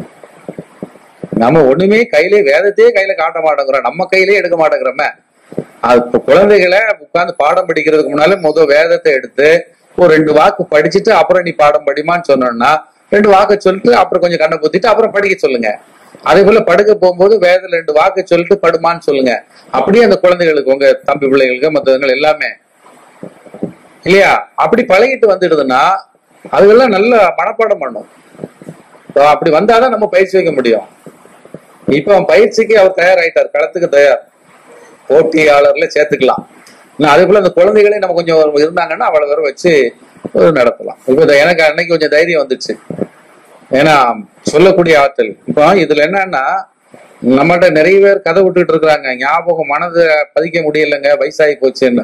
நம்ம ஒண்ணுமே கையிலே வேதத்தையே கையில காட்ட மாட்டேங்கிறோம் நம்ம கையிலே எடுக்க மாட்டேங்கிறோமே அது இப்ப குழந்தைகளை உட்கார்ந்து பாடம் படிக்கிறதுக்கு முன்னால முதல் வேதத்தை எடுத்து ஒரு ரெண்டு வாக்கு படிச்சுட்டு அப்புறம் நீ பாடம் படிமான்னு சொன்னோம்னா ரெண்டு வாக்கு சொல்லிட்டு அப்புறம் கொஞ்சம் கண்ணை பொத்திட்டு அப்புறம் படிக்க சொல்லுங்க அதே போல படுக்க போகும்போது வேதத்துல ரெண்டு வாக்கு சொல்லிட்டு படுமான்னு சொல்லுங்க அப்படியே அந்த குழந்தைகளுக்கு உங்க தம்பி பிள்ளைகளுக்கு மற்றவங்க எல்லாமே இல்லையா அப்படி பழகிட்டு வந்துடுதுன்னா அதுக்கெல்லாம் நல்ல மனப்பாடம் பண்ணும் So, அப்படி வந்தாதான் நம்ம பயிற்சி வைக்க முடியும் இப்ப அவன் பயிற்சிக்கு அவர் தயாராயிட்டார் களத்துக்கு தயார் போட்டியாளர்ல சேர்த்துக்கலாம் இன்னும் அதே போல அந்த குழந்தைகளே நம்ம கொஞ்சம் இருந்தாங்கன்னா அவ்வளவு பேரை வச்சு ஒரு நடத்தலாம் இப்ப இந்த எனக்கு அன்னைக்கு கொஞ்சம் தைரியம் வந்துச்சு ஏன்னா சொல்லக்கூடிய ஆற்றல் இப்போ இதுல என்னன்னா நம்மகிட்ட நிறைய பேர் கதை விட்டுட்டு இருக்கிறாங்க ஞாபகம் மனதை பதிக்க முடியலைங்க வயசாகி போச்சுன்னு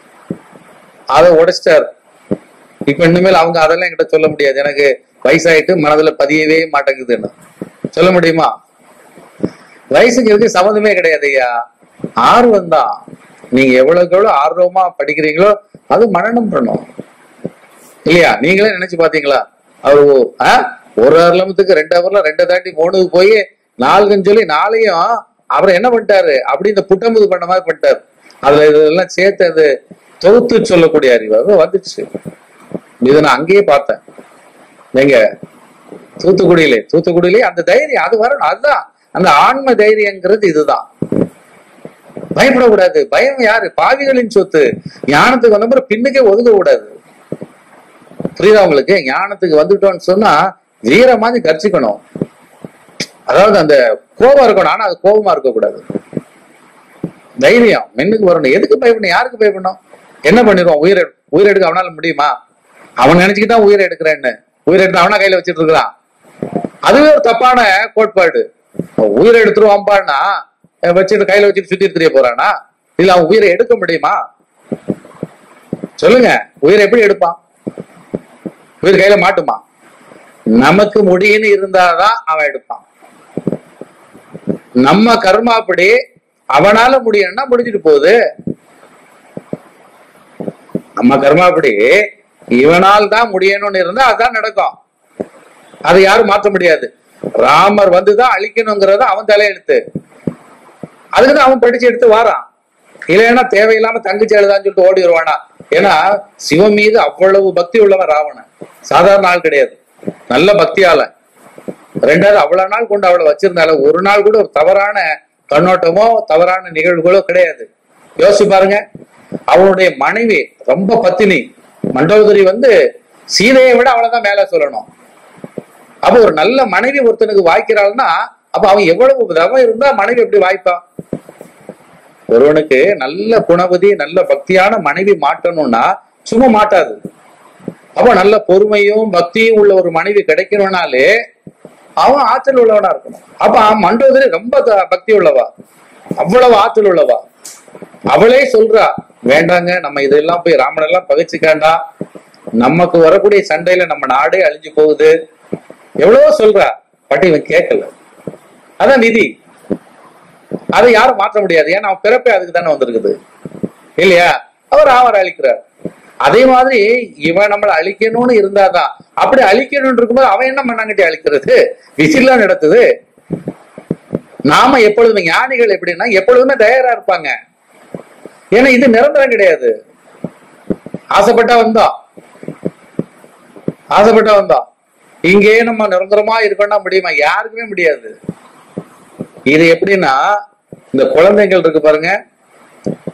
அதை உடைச்சிட்டார் இப்ப இனிமேல் அவங்க அதெல்லாம் என்கிட்ட சொல்ல முடியாது எனக்கு வயசாயிட்டு மனதுல பதியவே மாட்டேங்குதுன்னு சொல்ல முடியுமா வயசுக்கு இருக்கு சம்மந்தமே கிடையாது ஐயா ஆர்வம் தான் நீங்க எவ்வளவுக்கு எவ்வளவு ஆர்வமா படிக்கிறீங்களோ அது மனநம் பண்ணும் இல்லையா நீங்களே நினைச்சு பாத்தீங்களா அவர் ஒ- ஆ? ஒரு அரலமத்துக்கு ரெண்டு அவர்ல ரெண்டை தாண்டி மூணுக்கு போய் நாலுக்குன்னு சொல்லி நாளையும் அவர் என்ன பண்ணிட்டாரு அப்படி இந்த புட்டமுது பண்ண மாதிரி பண்ணிட்டாரு அதுல இதெல்லாம் சேர்த்து அது தொகுத்து சொல்லக்கூடிய அறிவு அது வந்துச்சு இதை நான் அங்கேயே பார்த்தேன் எங்க தூத்துக்குடியிலே தூத்துக்குடியிலே அந்த தைரியம் அது வரணும் அதுதான் அந்த ஆன்ம தைரியங்கிறது இதுதான் பயப்படக்கூடாது பயம் யாரு பாவிகளின் சொத்து ஞானத்துக்கு வந்த பிறகு பின்னுக்கே ஒதுங்க கூடாது புரியுதா உங்களுக்கு ஞானத்துக்கு வந்துட்டோம்னு சொன்னா வீர மாதிரி கர்ச்சிக்கணும் அதாவது அந்த கோபம் இருக்கணும் ஆனா அது கோபமா இருக்கக்கூடாது தைரியம் மென்னுக்கு வரணும் எதுக்கு பயப்படணும் யாருக்கு பயப்படணும் என்ன பண்ணிடுவான் உயிரை உயிரை எடுக்க அவனால முடியுமா அவன் நினைச்சுக்கிட்டு தான் உயிரை எடுக்கிறேன்னு உயிரை எடுத்து அவனா கையில வச்சிட்டு இருக்கிறான் அதுவே ஒரு தப்பான கோட்பாடு உயிரை எடுத்துருவான்பான்னா அஹ் வச்சுட்டு கையில வச்சுட்டு சுத்திட்டு தெரிய போறானா இல்ல அவன் உயிரை எடுக்க முடியுமா சொல்லுங்க உயிரை எப்படி எடுப்பான் உயிர் கையில மாட்டுமா நமக்கு முடியும்னு இருந்தாதான் அவன் எடுப்பான் நம்ம கர்மாப்படி அவனால முடியும்னா முடிஞ்சிட்டு போகுது நம்ம கர்மாப்படி இவனால் தான் முடியணும்னு இருந்தா அதான் நடக்கும் அதை யாரும் மாற்ற முடியாது ராமர் வந்துதான் அழிக்கணுங்கிறத அவன் தலையெழுத்து அதுக்குதான் அவன் படிச்சு எடுத்து வாரான் இல்லைன்னா தேவையில்லாம தங்கச்சி எழுதான்னு சொல்லிட்டு ஓடி வருவானா ஏன்னா சிவன் மீது அவ்வளவு பக்தி உள்ளவன் ராவணன் சாதாரண ஆள் கிடையாது நல்ல பக்தியால ரெண்டாவது அவ்வளவு நாள் கொண்டு அவளை வச்சிருந்தால ஒரு நாள் கூட ஒரு தவறான கண்ணோட்டமோ தவறான நிகழ்வுகளோ கிடையாது யோசிச்சு பாருங்க அவனுடைய மனைவி ரொம்ப பத்தினி மண்டோதரி வந்து சீதையை விட அவளைதான் மேல சொல்லணும் அப்ப ஒரு நல்ல மனைவி ஒருத்தனுக்கு வாய்க்கிறாள்னா அப்ப அவன் எவ்வளவு தவம் இருந்தா மனைவி எப்படி வாய்ப்பான் ஒருவனுக்கு நல்ல குணவதி நல்ல பக்தியான மனைவி மாட்டணும்னா சும்மா மாட்டாது அப்ப நல்ல பொறுமையும் பக்தியும் உள்ள ஒரு மனைவி கிடைக்கணும்னாலே அவன் ஆற்றல் உள்ளவனா இருக்கணும் அப்ப அவன் மண்டோதரி ரொம்ப த- பக்தி உள்ளவா அவ்வளவு ஆற்றல் உள்ளவா அவளே சொல்றா வேண்டாங்க நம்ம இதெல்லாம் போய் ராமன் எல்லாம் பகைச்சுக்காண்டா நமக்கு வரக்கூடிய சண்டையில நம்ம நாடே அழிஞ்சு போகுது எவ்வளவோ சொல்றா பட் இவன் கேட்கல அதான் நிதி அதை யாரும் மாற்ற முடியாது ஏன்னா அவன் பிறப்பே அதுக்கு தானே வந்திருக்குது இல்லையா அவர் அவர் அழிக்கிறார் அதே மாதிரி இவன் நம்மளை அழிக்கணும்னு இருந்தாதான் அப்படி அழிக்கணும்னு இருக்கும்போது அவன் என்ன மண்ணாங்கட்டி அழிக்கிறது விசில்லாம் நடத்துது நாம எப்பொழுதுமே ஞானிகள் எப்படின்னா எப்பொழுதுமே தயாரா இருப்பாங்க ஏன்னா இது நிரந்தரம் கிடையாது ஆசைப்பட்டா வந்தோம் ஆசைப்பட்டா வந்தோம் இங்கே நம்ம நிரந்தரமா இருக்கணும்னா முடியுமா யாருக்குமே முடியாது இது எப்படின்னா இந்த குழந்தைகள் இருக்கு பாருங்க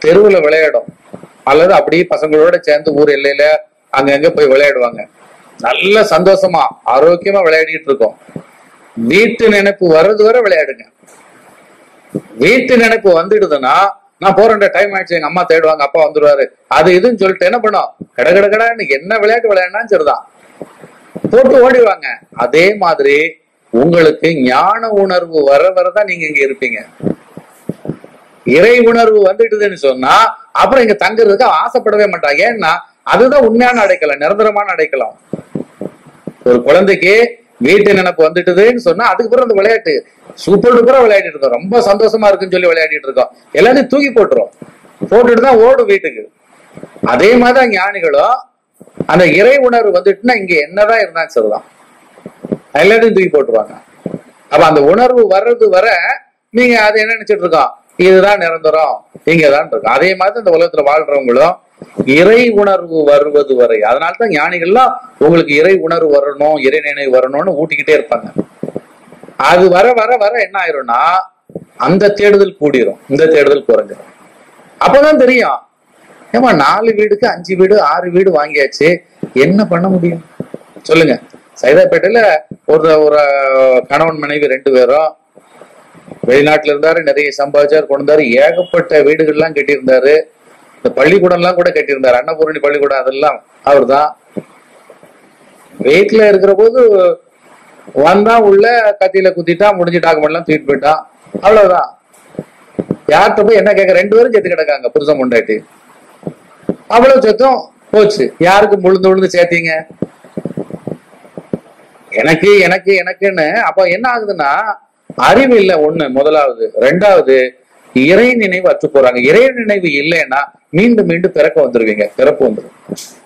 தெருவுல விளையாடும் அல்லது அப்படியே பசங்களோட சேர்ந்து ஊர் எல்லையில அங்கங்க போய் விளையாடுவாங்க நல்ல சந்தோஷமா ஆரோக்கியமா விளையாடிட்டு இருக்கோம் வீட்டு நினைப்பு வர்றது வரை விளையாடுங்க வீட்டு நினைப்பு வந்துடுதுன்னா நான் போறேன் டைம் ஆயிடுச்சு எங்க அம்மா தேடுவாங்க அப்பா வந்துருவாரு அது இதுன்னு சொல்லிட்டு என்ன பண்ணோம் கட கட கடன்னு என்ன விளையாட்டு விளையாடினா சரிதான் போட்டு ஓடிடுவாங்க அதே மாதிரி உங்களுக்கு ஞான உணர்வு வர வரதான் நீங்க இங்க இருப்பீங்க இறை உணர்வு வந்துட்டுதுன்னு சொன்னா அப்புறம் இங்க தங்குறதுக்கு ஆசைப்படவே மாட்டாங்க ஏன்னா அதுதான் உண்மையான அடைக்கலாம் நிரந்தரமான அடைக்கலாம் ஒரு குழந்தைக்கு வீட்டு நினைப்பு வந்துட்டுதுன்னு சொன்னா அதுக்கப்புறம் அந்த விளையாட்டு சூப்பர் டூப்பரா விளையாடிட்டு இருக்கோம் ரொம்ப சந்தோஷமா இருக்குன்னு சொல்லி விளையாடிட்டு இருக்கோம் எல்லாத்தையும் தூக்கி போட்டுரும் போட்டுட்டு தான் ஓடும் வீட்டுக்கு அதே மாதிரிதான் ஞானிகளும் அந்த இறை உணர்வு வந்துட்டுன்னா இங்க என்னதான் இருந்தாலும் சரிதான் எல்லாத்தையும் தூக்கி போட்டுருவாங்க அப்ப அந்த உணர்வு வர்றது வர நீங்க அதை என்ன நினைச்சிட்டு இருக்கோம் இதுதான் நிரந்தரம் இங்கதான் இருக்கும் அதே மாதிரி இந்த உலகத்துல வாழ்றவங்களும் இறை உணர்வு வருவது வரை அதனால தான் ஞானிகள்லாம் உங்களுக்கு இறை உணர்வு வரணும் இறை நினைவு வரணும்னு ஊட்டிக்கிட்டே இருப்பாங்க அது வர வர வர என்ன ஆயிரும்னா அந்த தேடுதல் கூடிரும் இந்த தேடுதல் குறைஞ்சிரும் அப்பதான் தெரியும் ஏமா நாலு வீடுக்கு அஞ்சு வீடு ஆறு வீடு வாங்கியாச்சு என்ன பண்ண முடியும் சொல்லுங்க சைதாப்பேட்டையில ஒரு ஒரு கணவன் மனைவி ரெண்டு பேரும் வெளிநாட்டுல இருந்தாரு நிறைய சம்பாதிச்சார் கொண்டு வந்தாரு ஏகப்பட்ட வீடுகள்லாம் கட்டியிருந்தாரு இந்த பள்ளிக்கூடம் எல்லாம் கூட கட்டியிருந்தாரு அன்னபூரணி பள்ளிக்கூடம் அதெல்லாம் அவர்தான் வீட்டுல இருக்கிற போது வந்தா உள்ள கத்தியில குத்திட்டான் முடிஞ்சு டாக்குமெண்ட் எல்லாம் தூக்கிட்டு போயிட்டான் அவ்வளவுதான் யார்கிட்ட போய் என்ன கேட்க ரெண்டு பேரும் செத்து கிடக்காங்க புருஷன் முண்டாட்டி அவ்வளவு செத்தும் போச்சு யாருக்கு முழுந்து விழுந்து சேர்த்தீங்க எனக்கு எனக்கு எனக்குன்னு அப்ப என்ன ஆகுதுன்னா அறிவு இல்லை ஒண்ணு முதலாவது ரெண்டாவது இறை நினைவு அற்று போறாங்க இறை நினைவு இல்லைன்னா மீண்டும் மீண்டும் பிறக்க வந்துருவீங்க பிறப்பு வந்துடும்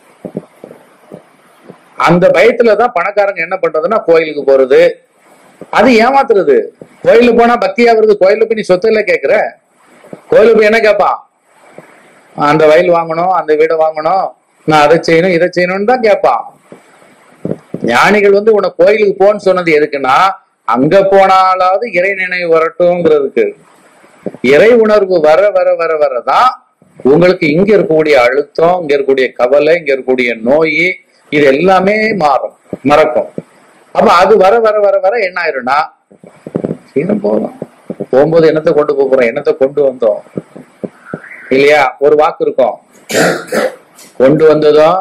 அந்த பயத்துலதான் பணக்காரங்க என்ன பண்றதுன்னா கோயிலுக்கு போறது அது ஏமாத்துறது கோயிலுக்கு போனா பக்தியா வருது கோயிலுக்கு போய் நீ சொத்து இல்ல கேக்குற கோயிலுக்கு போய் என்ன கேட்பான் அந்த வயல் வாங்கணும் அந்த வீடை வாங்கணும் நான் அதை செய்யணும் இதை செய்யணும்னு தான் கேட்பான் ஞானிகள் வந்து உன்னை கோயிலுக்கு போன்னு சொன்னது எதுக்குன்னா அங்க போனாலாவது இறை நினைவு வரட்டும்ங்கிறதுக்கு இறை உணர்வு வர வர வர வரதான் உங்களுக்கு இங்க இருக்கக்கூடிய அழுத்தம் இங்க இருக்கக்கூடிய கவலை இங்க இருக்கக்கூடிய நோய் இது எல்லாமே மாறும் மறக்கும் அப்ப அது வர வர வர வர என்ன ஆயிரும்னா சீனம் போதும் போகும்போது என்னத்தை கொண்டு போக போறோம் என்னத்தை கொண்டு வந்தோம் இல்லையா ஒரு வாக்கு இருக்கும் கொண்டு வந்ததும்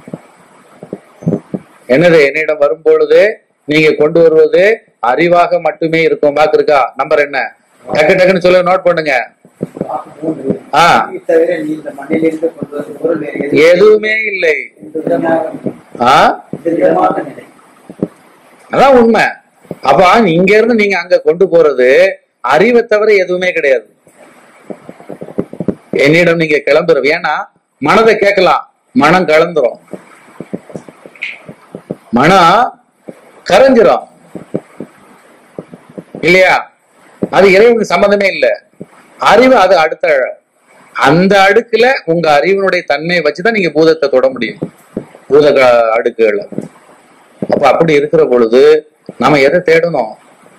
என்னது என்னிடம் வரும்பொழுது நீங்க கொண்டு வருவது அறிவாக மட்டுமே இருக்கும் வாக்கு இருக்கா நம்பர் என்ன டக்கு டக்குன்னு சொல்ல நோட் பண்ணுங்க வாக்கு மூன்று. ஆ. நீ தவிர நீ இந்த மண்ணிலிருந்து கொண்டு வரும் பொருள் வேறு எதுவும் எதுவுமே இல்லை இந்த விதமாக ஆ இந்த விதமாக நினை அதான் உண்மை அப்ப இங்க இருந்து நீங்க அங்க கொண்டு போறது அறிவை தவிர எதுவுமே கிடையாது என்னிடம் நீங்க கிளம்புறது ஏன்னா மனதை கேட்கலாம் மனம் கலந்துரும் மனம் கரைஞ்சிரும் இல்லையா அது இறைவனுக்கு சம்மந்தமே இல்லை அறிவு அது அடுத்த அந்த அடுக்குல உங்க அறிவினுடைய தன்மையை வச்சுதான் நீங்க பூதத்தை தொட முடியும் பூத க- அடுக்குகளை அப்ப அப்படி இருக்கிற பொழுது நாம எதை தேடணும்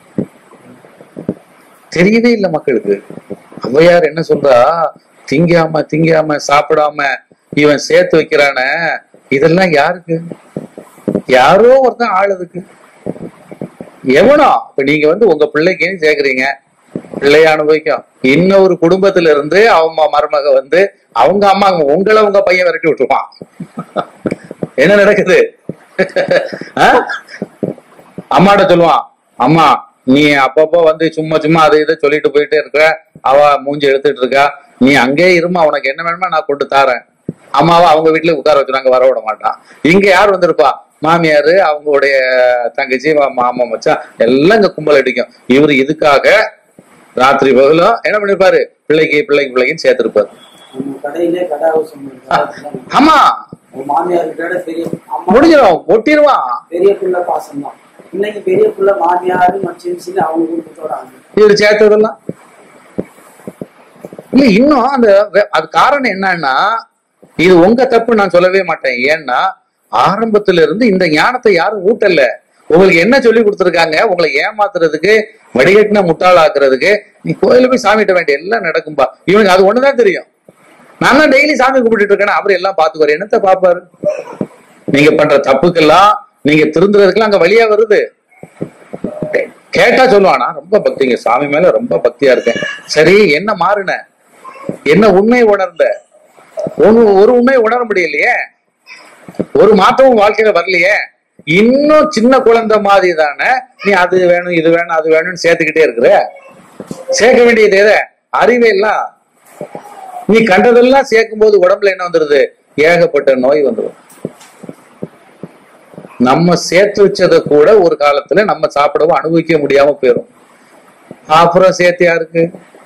தெரியவே இல்லை மக்களுக்கு ஔவையார் என்ன சொல்றா திங்காம திங்காம சாப்பிடாம இவன் சேர்த்து வைக்கிறானே இதெல்லாம் யாருக்கு யாரோ ஒருத்தன் ஆளுதுக்கு எவனோ இப்ப நீங்க வந்து உங்க பிள்ளைக்குன்னு சேர்க்கறீங்க பிள்ளைய அனுபவிக்கும் இன்னொரு குடும்பத்துல இருந்து அவங்க மருமக வந்து அவங்க அம்மா உங்களை உங்க பையன் விரட்டி விட்டுருவான் என்ன நடக்குது ஆ? அம்மாட்ட சொல்லுவான் அம்மா நீ அப்பப்போ வந்து சும்மா சும்மா அதை இதை சொல்லிட்டு போயிட்டே இருக்க அவ மூஞ்சி எடுத்துட்டு இருக்கா நீ அங்கேயே இருமா உனக்கு என்ன வேணுமோ நான் கொண்டு தாரேன் அம்மாவை அவங்க வீட்டுல உட்கார வச்சுருவாங்க வர விட மாட்டான் இங்க யார் வந்திருப்பா மாமியாரு அவங்களுடைய தங்கச்சி மா- மாமா மச்சான் எல்லாம் இங்க கும்பல் அடிக்கும் இவரு இதுக்காக ராத்திரி பகலும் என்ன பண்ணிருப்பாரு பிள்ளைக்கு பிள்ளைக்கு பிள்ளைக்குன்னு சேர்த்திருப்பாரு நம்ம கடையிலே கடை அவசரம் இருக்கு. ஆமா உங்க மாமியாருக்கு விட பெரிய அம்மா முடிஞ்சிடும் ஒட்டிடுவான் பெரிய புள்ள பாசம் தான் இன்னைக்கு பெரிய புள்ள மாமியாரு மச்சின்னு சொல்லி அவங்க குடும்பத்தோட ஆகுது இவரு சேர்த்ததெல்லாம் இல்ல இன்னும் அந்த வெ- அது காரணம் என்னன்னா இது உங்க தப்பு நான் சொல்லவே மாட்டேன் ஏன்னா ஆரம்பத்துல இருந்து இந்த ஞானத்தை யாரும் ஊட்டல உங்களுக்கு என்ன சொல்லி கொடுத்துருக்காங்க உங்களை ஏமாத்துறதுக்கு வடிகட்டின முட்டாளாக்குறதுக்கு நீ கோயில போய் சாமிட்ட வேண்டிய எல்லாம் நடக்கும்பா இவனுக்கு அது ஒண்ணுதான் தெரியும் நான் தான் டெய்லி சாமி கும்பிட்டுட்டு இருக்கேன் அவர் எல்லாம் பாத்துக்குவாரு என்னத்த பாப்பாரு நீங்க பண்ற தப்புக்கெல்லாம் நீங்க திருந்துறதுக்கெல்லாம் அங்க வழியா வருது கேட்டா சொல்லுவானா ரொம்ப பக்திங்க சாமி மேல ரொம்ப பக்தியா இருக்கேன் சரி என்ன மாறுன என்ன உண்மை உணர்ந்த ஒரு ஒரு உண்மை உணர முடியலையே ஒரு மாற்றமும் வாழ்க்கையில வரலையே இன்னும் சின்ன குழந்தை மாதிரி தானே நீ அது வேணும் இது வேணும் அது வேணும்னு சேர்த்துக்கிட்டே இருக்கிற சேர்க்க வேண்டியது எது அறிவே எல்லாம் நீ கண்டதெல்லாம் சேர்க்கும் போது உடம்புல என்ன வந்துருது ஏகப்பட்ட நோய் வந்துடும் நம்ம சேர்த்து வச்சதை கூட ஒரு காலத்துல நம்ம சாப்பிடவும் அனுபவிக்க முடியாம போயிடும் அப்புறம் சேர்த்து யாருக்கு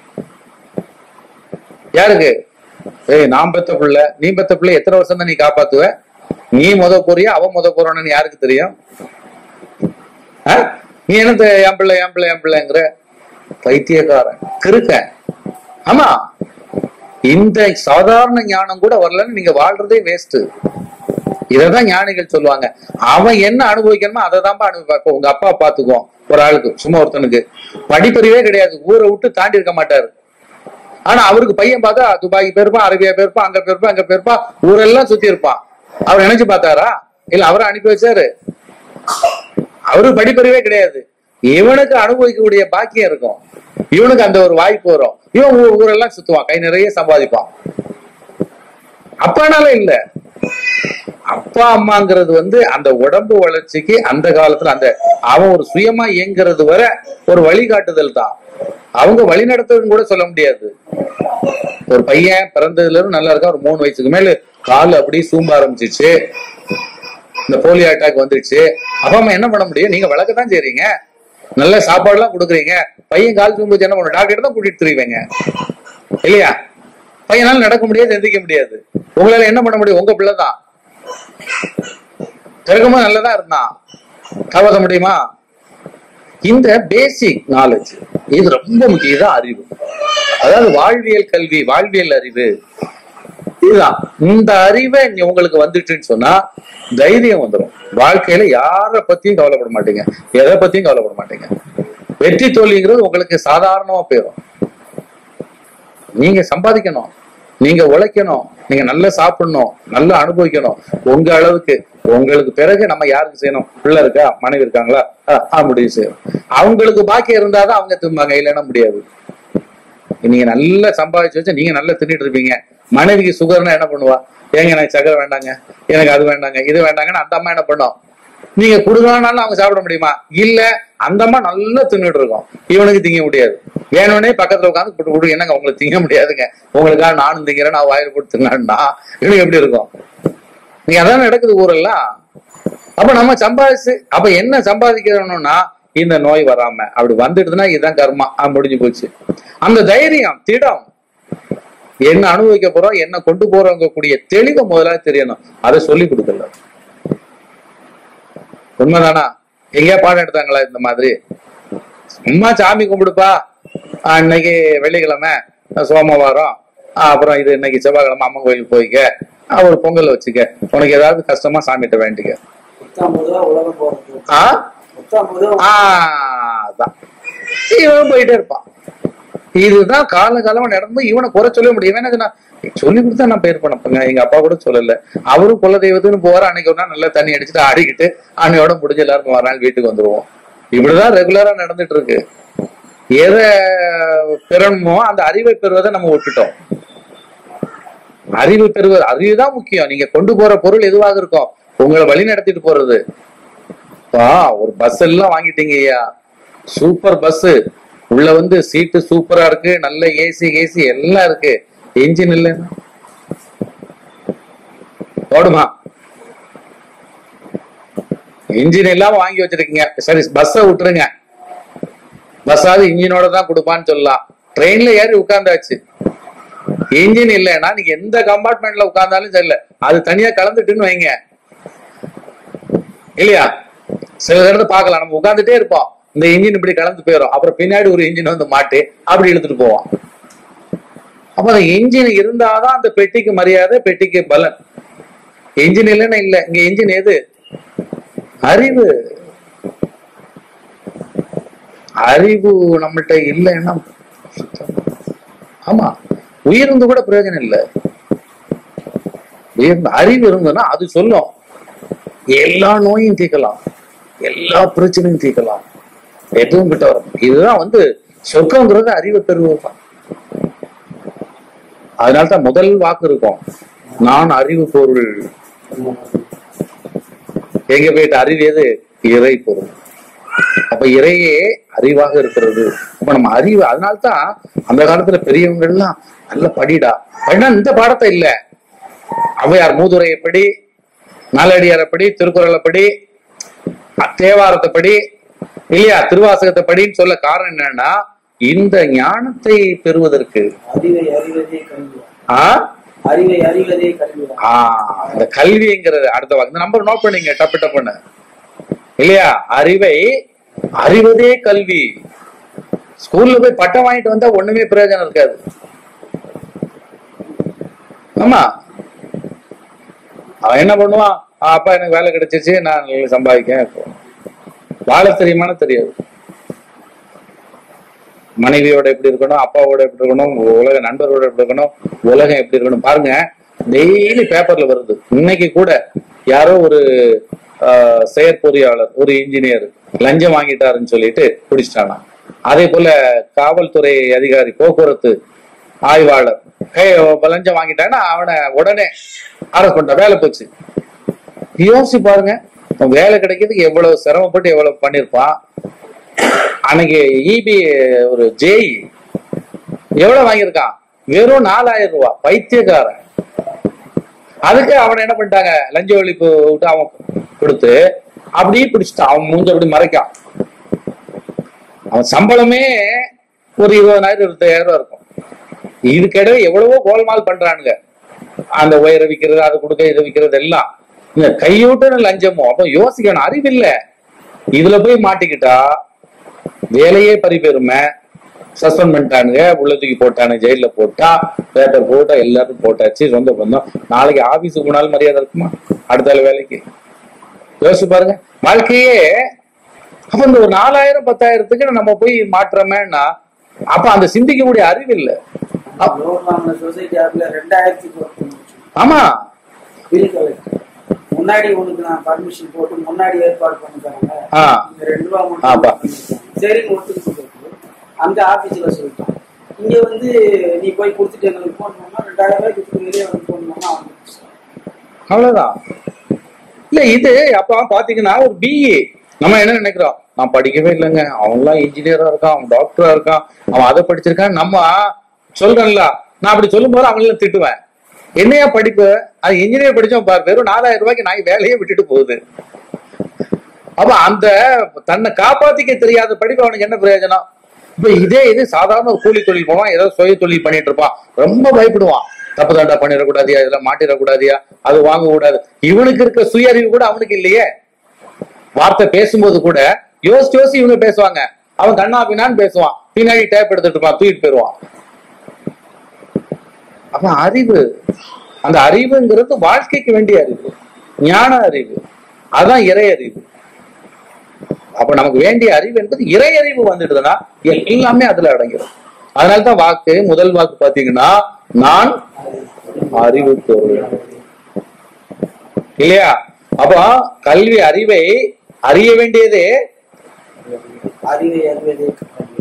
யாருக்கு ஏய் நான் பெத்த பிள்ளை நீ பெத்த பிள்ளை எத்தனை வருஷம் தான் நீ காப்பாத்துவ நீ முத போறியா அவ முத போறான்னு யாருக்கு தெரியும் ஆ? நீ என்னத்த என் பிள்ளை என் பிள்ளை என் பிள்ளைங்கிற பைத்தியக்காரன் கிறுக்க ஆமா இந்த சாதாரண ஞானம் கூட வரலன்னு நீங்க வாழ்றதே வேஸ்ட் இததான் ஞானிகள் சொல்லுவாங்க அவன் என்ன அனுபவிக்கணுமோ அதை தான்ப்பா அனுபவிப்பா உங்க அப்பா பாத்துக்குவோம் ஒரு ஆளுக்கு சும்மா ஒருத்தனுக்கு படிப்பறிவே கிடையாது ஊரை விட்டு தாண்டி இருக்க மாட்டாரு ஆனா அவருக்கு பையன் பார்த்தா துபாய்க்கு போயிருப்பான் அரேபியா போயிருப்பான் அங்க போயிருப்பான் அங்க போயிருப்பான் ஊரெல்லாம் சுத்தி இருப்பான் அவர் நினைச்சு பார்த்தாரா இல்ல அவரை அனுப்பி வச்சாரு அவருக்கு படிப்பறிவே கிடையாது இவனுக்கு அனுபவிக்கக்கூடிய பாக்கியம் இருக்கும் இவனுக்கு அந்த ஒரு வாய்ப்பு வரும் இவன் ஊ- ஊரெல்லாம் சுத்துவான் கை நிறைய சம்பாதிப்பான் அப்பானால இல்ல அப்பா அம்மாங்கிறது வந்து அந்த உடம்பு வளர்ச்சிக்கு அந்த காலத்துல அந்த அவன் ஒரு சுயமா இயங்குறது வரை ஒரு வழிகாட்டுதல் தான் அவங்க வழி நடத்துறதுன்னு கூட சொல்ல முடியாது ஒரு பையன் பிறந்ததுல இருந்து நல்லா இருக்கா ஒரு மூணு வயசுக்கு மேல கால் அப்படியே சூம்ப ஆரம்பிச்சிச்சு இந்த போலியோ அட்டாக் வந்துருச்சு அப்பா அம்மா என்ன பண்ண முடியும் நீங்க வளர்க்கத்தான் செய்றீங்க நல்ல சாப்பாடு எல்லாம் கொடுக்குறீங்க பையன் கால் சூம்புச்சு என்ன பண்ண டாக்டர் தான் கூட்டிட்டு தெரிவிங்க இல்லையா பையனால நடக்க முடியாது எந்திரிக்க முடியாது உங்களால என்ன பண்ண முடியும் உங்க பிள்ளை தான் பிறகுமா நல்லதா இருந்தான் காப்பாற்ற முடியுமா இந்த பேசிக் நாலேஜ் இது ரொம்ப முக்கியம் இதுதான் அறிவு அதாவது வாழ்வியல் கல்வி வாழ்வியல் அறிவு இதுதான் இந்த அறிவை நீ உங்களுக்கு வந்துட்டுன்னு சொன்னா தைரியம் வந்துடும் வாழ்க்கையில யார பத்தியும் கவலைப்பட மாட்டீங்க எதை பத்தியும் கவலைப்பட மாட்டீங்க வெற்றி தோல்விங்கிறது உங்களுக்கு சாதாரணமா போயிடும் நீங்க சம்பாதிக்கணும் நீங்க உழைக்கணும் நீங்க நல்லா சாப்பிடணும் நல்லா அனுபவிக்கணும் உங்க அளவுக்கு உங்களுக்கு பிறகு நம்ம யாருக்கு செய்யணும் பிள்ளை இருக்கா மனைவி இருக்காங்களா ஆ, ஆ முடிவு செய்யணும் அவங்களுக்கு பாக்கி இருந்தாதான் அவங்க திரும்பாங்க இல்லைன்னா முடியாது நீங்க நல்லா சம்பாதிச்சு வச்சு நீங்க நல்லா தின்னுட்டு இருப்பீங்க மனைவிக்கு சுகர்னா என்ன பண்ணுவா ஏங்க எனக்கு சக்கரை வேண்டாங்க எனக்கு அது வேண்டாங்க இது வேண்டாங்கன்னு அந்த அம்மா என்ன பண்ணும் நீங்க குடுக்கலாம்னாலும் அவங்க சாப்பிட முடியுமா இல்ல அந்த அம்மா நல்லா தின்னுட்டு இருக்கும் இவனுக்கு திங்க முடியாது வேணும்னே பக்கத்துல உட்காந்து போட்டு கொடுங்க என்னங்க உங்களுக்கு திங்க முடியாதுங்க உங்களுக்காக நானும் திங்கிறேன் நான் வாயில போட்டு தின்னா இவனுக்கு எப்படி இருக்கும் நீங்க அதான் நடக்குது ஊரெல்லாம் அப்ப நம்ம சம்பாதிச்சு அப்ப என்ன சம்பாதிக்கணும்னா இந்த நோய் வராம அப்படி வந்துடுதுன்னா இதுதான் கர்மா ஆ, முடிஞ்சு போச்சு அந்த தைரியம் திடம் என்ன அனுபவிக்க போறோம் என்ன கொண்டு போறோங்க கூடிய தெளிவை முதல்ல தெரியணும் அதை சொல்லி கொடுக்கல உண்மைதானா எங்கேயா பாடம் எடுத்தாங்களா இந்த மாதிரி சும்மா சாமி கும்பிடுப்பா ஆ, இன்னைக்கு வெள்ளிக்கிழமை ஆ, சோமவாரம் ஆ, அப்புறம் இது இன்னைக்கு செவ்வாய்க்கிழமை அம்மன் கோயிலுக்கு போய்க்க ஆ, ஒரு பொங்கல் வச்சுக்க உனக்கு ஏதாவது கஷ்டமா சாமிகிட்ட வேண்டிக்க பத்தொன்பது ரூபா உலகம் போறது ஆ பத்தொன்பது ரூபா ஆ, அதான் இவன் போயிட்டே இருப்பான் இதுதான் காலகாலமா நடந்து இவனை குறை சொல்ல முடியும் எனக்கு நான் சொல்லி கொடுத்தா நான் பேர் பண்ணப்பங்க எங்க அப்பா கூட சொல்லல அவரும் குல தெய்வத்துன்னு போற அன்னைக்கு ஒரு நாள் நல்லா தண்ணி அடிச்சுட்டு ஆடிக்கிட்டு அன்னையோட முடிஞ்ச எல்லாரும் ஒரு நாள் வீட்டுக்கு வந்துருவோம் இப்படிதான் ரெகுலரா நடந்துட்டு இருக்கு எதை பெறணுமோ அந்த அறிவை பெறுவதை நம்ம விட்டுட்டோம் அறிவு பெறுவது அறிவு தான் முக்கியம் நீங்க கொண்டு போற பொருள் எதுவாக இருக்கும் உங்களை வழி நடத்திட்டு போறது பா ஒரு பஸ் எல்லாம் வாங்கிட்டீங்க ஐயா சூப்பர் பஸ் உள்ள வந்து சீட்டு சூப்பரா இருக்கு நல்ல ஏசி ஏசி எல்லாம் இருக்கு என்ஜின் இல்லைன்னா ஓடுமா இன்ஜின் எல்லாம் வாங்கி வச்சிருக்கீங்க சரி பஸ்ஸை விட்டுருங்க பஸ்ஸாவது இன்ஜினோட தான் கொடுப்பான்னு சொல்லலாம் ட்ரெயின்ல ஏறி உட்கார்ந்தாச்சு இன்ஜின் இல்லைன்னா நீங்க எந்த கம்பார்ட்மெண்ட்ல உட்கார்ந்தாலும் சரியில்லை அது தனியா கலந்துட்டுன்னு வைங்க இல்லையா சில இடத்துல பார்க்கலாம் நம்ம உட்கார்ந்துட்டே இருப்போம் இந்த இன்ஜின் இப்படி கலந்து போயிடும் அப்புறம் பின்னாடி ஒரு இன்ஜின் வந்து மாட்டி அப்படி இழுத்துட்டு போவோம் அப்ப அந்த இன்ஜின் இருந்தாதான் அந்த பெட்டிக்கு மரியாதை பெட்டிக்கு பலன் இன்ஜின் இல்லைன்னா இல்ல இங்க இன்ஜின் எது அறிவு அறிவு நம்மள்ட்ட இல்லைன்னா சுத்தமா. ஆமா உயிர் இருந்து கூட பிரயோஜனம் இல்லை உயர்ந்த அறிவு இருந்ததுன்னா அது சொல்லும் எல்லா நோயும் தீர்க்கலாம் எல்லா பிரச்சனையும் தீர்க்கலாம் எதுவும் கிட்ட வரும் இதுதான் வந்து சொர்க்கங்கிறது அறிவை பெறுவதுதான் அதனால்தான் முதல் வாக்கு இருக்கும் நான் அறிவு பொருள் எங்க போயிட்டு அறிவு எது இறை பொருள் அப்ப இறையே அறிவாக இருக்கிறது அப்ப நம்ம அறிவு அதனால்தான் அந்த காலத்துல பெரியவங்க எல்லாம் நல்ல படிடா படினா இந்த பாடத்தை இல்ல ஔவையார் மூதுரையை படி நாலடியாரை படி திருக்குறளை படி தேவாரத்தை படி இல்லையா திருவாசகத்தை படின்னு சொல்ல காரணம் என்னன்னா இந்த ஞானத்தை பெறுவதற்கு அறிவை அறிவதே கல்வி ஆ அறிவை அறிவதே கல்வி ஆ, இந்த கல்விங்கிறது அடுத்த வாக்கு இந்த நம்பர் நோட் பண்ணீங்க டப்பு டப்புன்னு இல்லையா அறிவை அறிவதே கல்வி ஸ்கூல்ல போய் பட்டம் வாங்கிட்டு வந்தா ஒண்ணுமே பிரயோஜனம் இருக்காது ஆமா அவன் என்ன பண்ணுவான் "ஆ, அப்பா எனக்கு வேலை கிடைச்சிச்சு நான் நல்லா சம்பாதிக்கேன் வாழ தெரியுமான்னு தெரியாது மனைவியோட எப்படி இருக்கணும் அப்பாவோட எப்படி இருக்கணும் உலக நண்பரோட எப்படி இருக்கணும் உலகம் எப்படி இருக்கணும் பாருங்க டெய்லி பேப்பர்ல வருது இன்னைக்கு கூட யாரோ ஒரு ஆஹ், செயற்பொறியாளர் ஒரு இன்ஜினியர் லஞ்சம் வாங்கிட்டாருன்னு சொல்லிட்டு பிடிச்சிட்டானா அதே போல காவல்துறை அதிகாரி போக்குவரத்து ஆய்வாளர் கை லஞ்சம் வாங்கிட்டான்னா அவனை உடனே அரெஸ்ட் பண்ணிட்டான் வேலை போச்சு யோசிச்சு பாருங்க அவன் வேலை கிடைக்கிறதுக்கு எவ்வளவு சிரமப்பட்டு எவ்வளவு பண்ணிருப்பான் அன்னைக்கு இபி ஒரு ஜேஇ எவ்வளவு வாங்கியிருக்கான் வெறும் நாலாயிரம் ரூபாய் பைத்தியக்காரன் அதுக்கு அவனை என்ன பண்ணிட்டாங்க லஞ்ச ஒழிப்பு விட்டு அவன் கொடுத்து அப்படியே பிடிச்சிட்டான் அவன் மூஞ்ச அப்படி மறைக்கான் அவன் சம்பளமே ஒரு இருபதாயிரம் இருபத்தாயிரம் ரூபாய் இருக்கும் இதுக்கிடையே எவ்வளவோ கோல்மால் பண்றானுங்க அந்த உயரை விற்கிறது அதை கொடுக்க இதை விற்கிறது எல்லாம் இந்த கையூட்டு லஞ்சமும் அப்ப யோசிக்கணும் அறிவில்ல இதுல போய் மாட்டிக்கிட்டா வேலையே பறிபெருமை சஸ்பெண்ட் பண்ணிட்டானுங்க உள்ள தூக்கி போட்டானுங்க ஜெயில போட்டா பேப்பர் போட்டா எல்லாரும் போட்டாச்சு சொந்த பந்தம் நாளைக்கு ஆபீஸுக்கு போனாலும் மரியாதை இருக்குமா அடுத்த ஆள் வேலைக்கு யோசிச்சு பாருங்க வாழ்க்கையே அப்ப இந்த ஒரு நாலாயிரம் பத்தாயிரத்துக்கு நம்ம போய் மாற்றமேன்னா அப்ப அந்த சிந்திக்கக்கூடிய அறிவு இல்ல லோன் வாங்கின சொசைட்டி ஆப்ல ரெண்டாயிரத்துக்கு ஒர்க் பண்ணிச்சு ஆமா பில் கலெக்டர் முன்னாடி உனக்கு நான் பர்மிஷன் போட்டு முன்னாடி ஏற்பாடு பண்ணி தரேங்க ஆ. இந்த ரெண்டு ரூபா ஆப்பா. மட்டும் சரின்னு ஒத்துக்கு சொல்லிட்டு அங்க ஆபீஸ்ல சொல்லிட்டான் இங்க வந்து நீ போய் கொடுத்துட்டு எங்களுக்கு போன் பண்ணா ரெண்டாயிரம் ரூபாய் கொடுத்து வெளியே வந்து போன் பண்ணா அவன் அவ்வளவுதான் இல்ல இது அப்ப பாத்தீங்கன்னா ஒரு பிஇ நம்ம என்ன நினைக்கிறோம் நான் படிக்கவே இல்லைங்க அவன்லாம் இன்ஜினியரா இருக்கான் அவன் டாக்டரா இருக்கான் அவன் அதை படிச்சிருக்கான் நம்ம சொல்றேன்ல நான் அப்படி சொல்லும் போது அவங்கள திட்டுவேன் என்னையா படிப்பு அது இன்ஜினியர் படிச்சவன் பாரு வெறும் நாலாயிரம் ரூபாய்க்கு நான் வேலையே விட்டுட்டு போகுது அப்ப அந்த தன்னை காப்பாத்திக்க தெரியாத படிப்பு அவனுக்கு என்ன பிரயோஜனம் இப்ப இதே இது சாதாரண ஒரு கூலி தொழில் போவான் ஏதோ சுய தொழில் பண்ணிட்டு இருப்பான் ரொம்ப பயப்படுவான் தப்பு தாண்டா பண்ணிடக்கூடாதியா இதெல்லாம் மாட்டிடக்கூடாதியா அது வாங்க கூடாது இவனுக்கு இருக்க சுய அறிவு கூட அவனுக்கு இல்லையே வார்த்தை பேசும்போது கூட யோசிச்சு யோசிச்சு இவங்க பேசுவாங்க அவன் கண்ணா பின்னான்னு பேசுவான் பின்னாடி டேப் எடுத்துட்டு இருப்பான் தூக்கிட்டு போயிருவான் அப்ப அறிவு அந்த அறிவுங்கிறது வாழ்க்கைக்கு வேண்டிய அறிவு ஞான அறிவு அதான் இறை அறிவு அப்ப நமக்கு வேண்டிய அறிவு என்பது இறை அறிவு வந்துடுதுன்னா எல்லாமே அதுல அடங்கிடும் அதனாலதான் வாக்கு முதல் வாக்கு பாத்தீங்கன்னா நான் அறிவு பொருள் இல்லையா அப்போ கல்வி அறிவை அறிய வேண்டியது அறிவை அறிவதே கல்வி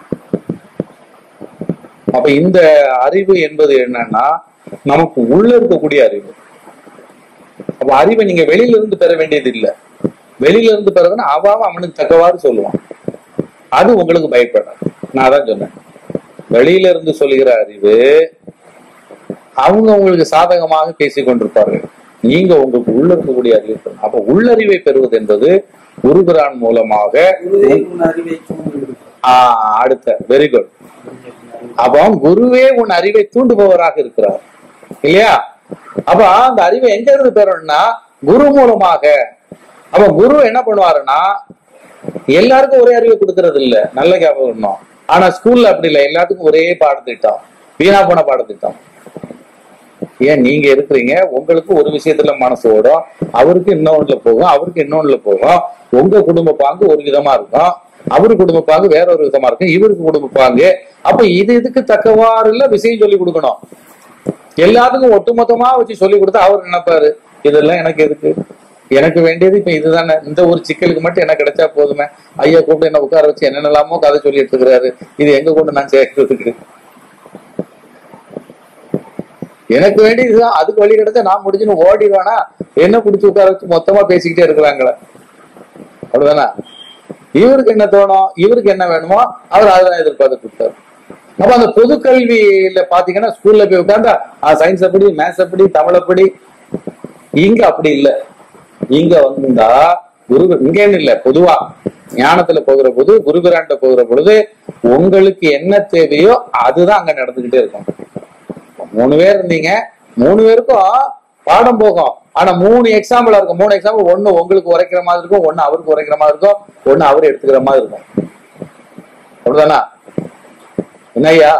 அப்ப இந்த அறிவு என்பது என்னன்னா நமக்கு உள்ள இருக்கக்கூடிய அறிவு அப்ப அறிவை நீங்க வெளியில இருந்து பெற வேண்டியது இல்ல வெளியில இருந்து பெறதுன்னா அவாவ அவனுக்கு தக்கவாறு சொல்லுவான் அது உங்களுக்கு பயப்படாது நான் அதான் சொன்னேன் வெளியில இருந்து சொல்லுகிற அறிவு அவங்க உங்களுக்கு சாதகமாக பேசிக் கொண்டிருப்பார்கள் நீங்க உங்களுக்கு உள்ள இருக்கக்கூடிய அறிவு பெறணும். அப்ப உள்ளறிவை பெறுவது என்பது குருபிரான் மூலமாக குருவே உன் அறிவை தூண்டிவிடும் ஆஹ் அடுத்த வெரி குட் அப்போ குருவே உன் அறிவை தூண்டுபவராக இருக்கிறார் இல்லையா அப்ப அந்த அறிவை எங்க இருந்து பெறணும்னா குரு மூலமாக அப்ப குரு என்ன பண்ணுவாருன்னா எல்லாருக்கும் ஒரே அறிவை கொடுக்கறது இல்ல நல்ல ஞாபகம் இருக்கணும். ஆனா ஸ்கூல்ல அப்படி இல்ல எல்லாத்துக்கும் ஒரே பாடத்திட்டம் வீணா போன பாடத்திட்டம் ஏன் நீங்க இருக்கிறீங்க உங்களுக்கு ஒரு விஷயத்துல மனசு ஓடும் அவருக்கு இன்னொன்னுல போகும் அவருக்கு இன்னொன்னுல போகும் உங்க குடும்ப பாங்கு ஒரு விதமா இருக்கும் அவரு குடும்ப பாங்கு வேற ஒரு விதமா இருக்கும் இவருக்கு குடும்ப பாங்கு அப்ப இது இதுக்கு தக்கவாறுல விஷயம் சொல்லி கொடுக்கணும் எல்லாத்துக்கும் ஒட்டுமொத்தமா வச்சு சொல்லி கொடுத்தா அவர் நினைப்பாரு இதெல்லாம் எனக்கு எதுக்கு எனக்கு வேண்டியது இப்ப இதுதானே இந்த ஒரு சிக்கலுக்கு மட்டும் என்ன கிடைச்சா போதுமே ஐயா கூப்பிட்டு என்ன உட்கார வச்சு என்னென்னலாமோ கதை சொல்லிட்டு இருக்கிறாரு இது எங்க கொண்டு நான் சேர்க்கறதுக்கு எனக்கு வேண்டியதுதான் அதுக்கு வழி கிடைச்சா நான் முடிஞ்சுன்னு ஓடிடுவேனா என்ன பிடிச்சி உட்கார வச்சு மொத்தமா பேசிக்கிட்டே இருக்கிறாங்களே அவ்வளவுதானா இவருக்கு என்ன தோணும் இவருக்கு என்ன வேணுமோ அவர் அதான் எதிர்பார்த்துட்டு இருப்பாரு அப்ப அந்த பொது கல்வியில பாத்தீங்கன்னா ஸ்கூல்ல போய் உட்கார்ந்தா சயின்ஸ் அப்படி மேத்ஸ் அப்படி தமிழ் அப்படி இங்க அப்படி இல்ல இங்க வந்தா குரு இங்கன்னு இல்ல பொதுவா ஞானத்துல போகிற போது குருபிராண்ட போகிற பொழுது உங்களுக்கு என்ன தேவையோ அதுதான் அங்க நடந்துகிட்டே இருக்கும் மூணு பேர் இருந்தீங்க மூணு பேருக்கும் பாடம் போகும் ஆனா மூணு எக்ஸாம்பிளா இருக்கும் மூணு எக்ஸாம்பிள் ஒண்ணு உங்களுக்கு உரைக்கிற மாதிரி இருக்கும் ஒண்ணு அவருக்கு உரைக்கிற மாதிரி இருக்கும் ஒண்ணு அவர் எடுத்துக்கிற மாதிரி இருக்கும் அப்படிதானா என்னய்யா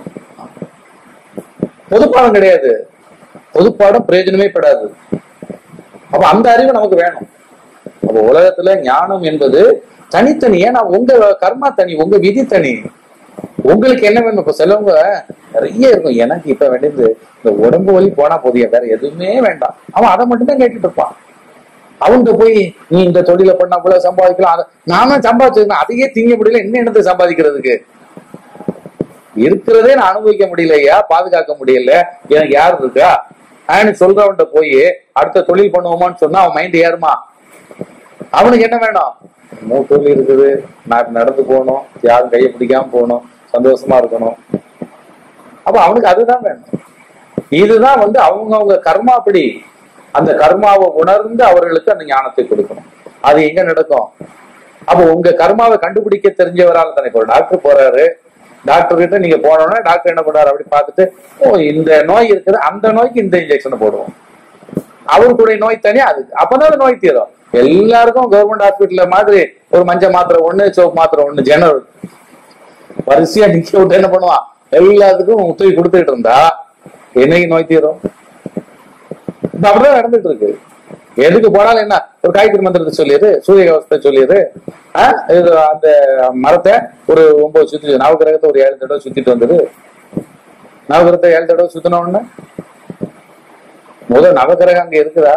பொதுப்பாடம் கிடையாது பொதுப்பாடம் பிரயோஜனமே படாது அப்ப அந்த அறிவு நமக்கு வேணும் அப்ப உலகத்துல ஞானம் என்பது தனித்தனி ஏன்னா உங்க கர்மா தனி உங்க விதி தனி உங்களுக்கு என்ன வேணும் இப்ப சிலவங்க நிறைய இருக்கும் எனக்கு இப்ப வேண்டியது இந்த உடம்பு வலி போனா போதிய வேற எதுவுமே வேண்டாம் அவன் அதை மட்டும் தான் கேட்டுட்டு இருப்பான் அவங்க போய் நீ இந்த தொழில பண்ணா போல சம்பாதிக்கலாம் அதை நானும் சம்பாதிச்சிருக்கேன் அதையே திங்க முடியல என்ன என்னத்தை சம்பாதிக்கிறதுக்கு இருக்கிறதே நான் அனுபவிக்க முடியலையா பாதுகாக்க முடியல எனக்கு யார் இருக்கா ஆன்னு சொல்றவன்ட்ட போய் அடுத்த தொழில் பண்ணுவோமான்னு சொன்னா அவன் மைண்ட் ஏறுமா அவனுக்கு என்ன வேணும் மூணு தொழில் இருக்குது நான் நடந்து போகணும் யாரும் கையை பிடிக்காம போகணும் சந்தோஷமா இருக்கணும் அப்ப அவனுக்கு அதுதான் வேணும் இதுதான் வந்து அவங்க அவங்க கர்மாப்படி அந்த கர்மாவை உணர்ந்து அவர்களுக்கு அந்த ஞானத்தை கொடுக்கணும் அது எங்க நடக்கும் அப்ப உங்க கர்மாவை கண்டுபிடிக்க தெரிஞ்சவரால் தானே இப்போ ஒரு டாக்டர் போறாரு டாக்டர் கிட்ட நீங்க போனோம்னா டாக்டர் என்ன பண்றாரு அப்படி பார்த்துட்டு ஓ இந்த நோய் இருக்குது அந்த நோய்க்கு இந்த இன்ஜெக்ஷன் போடுவோம் அவருக்குடைய நோய் தனி அது அப்பதான் அந்த நோய் தீரும் எல்லாருக்கும் கவர்மெண்ட் ஹாஸ்பிட்டல்ல மாதிரி ஒரு மஞ்சள் மாத்திரை ஒண்ணு சோப்பு மாத்திரை ஒண்ணு ஜெனரல் வரிசையா நிக்க விட்டு என்ன பண்ணுவான் எல்லாத்துக்கும் உதவி கொடுத்துட்டு இருந்தா என்னைக்கு நோய் தீரும் இப்ப அப்படிதான் நடந்துட்டு இருக்கு எதுக்கு போனாலும் என்ன ஒரு காய்கறி மந்திரத்தை சொல்லியது சூரிய கவசத்தை சொல்லியது ஆஹ் இது அந்த மரத்தை ஒரு ஒன்பது சுத்தி நவகிரகத்தை ஒரு ஏழு தடவை சுத்திட்டு வந்தது நவகிரகத்தை ஏழு தடவை சுத்தின உடனே முதல் நவகிரகம் அங்க இருக்குதா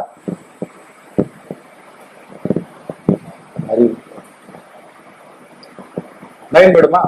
அறிவு பயன்படுமா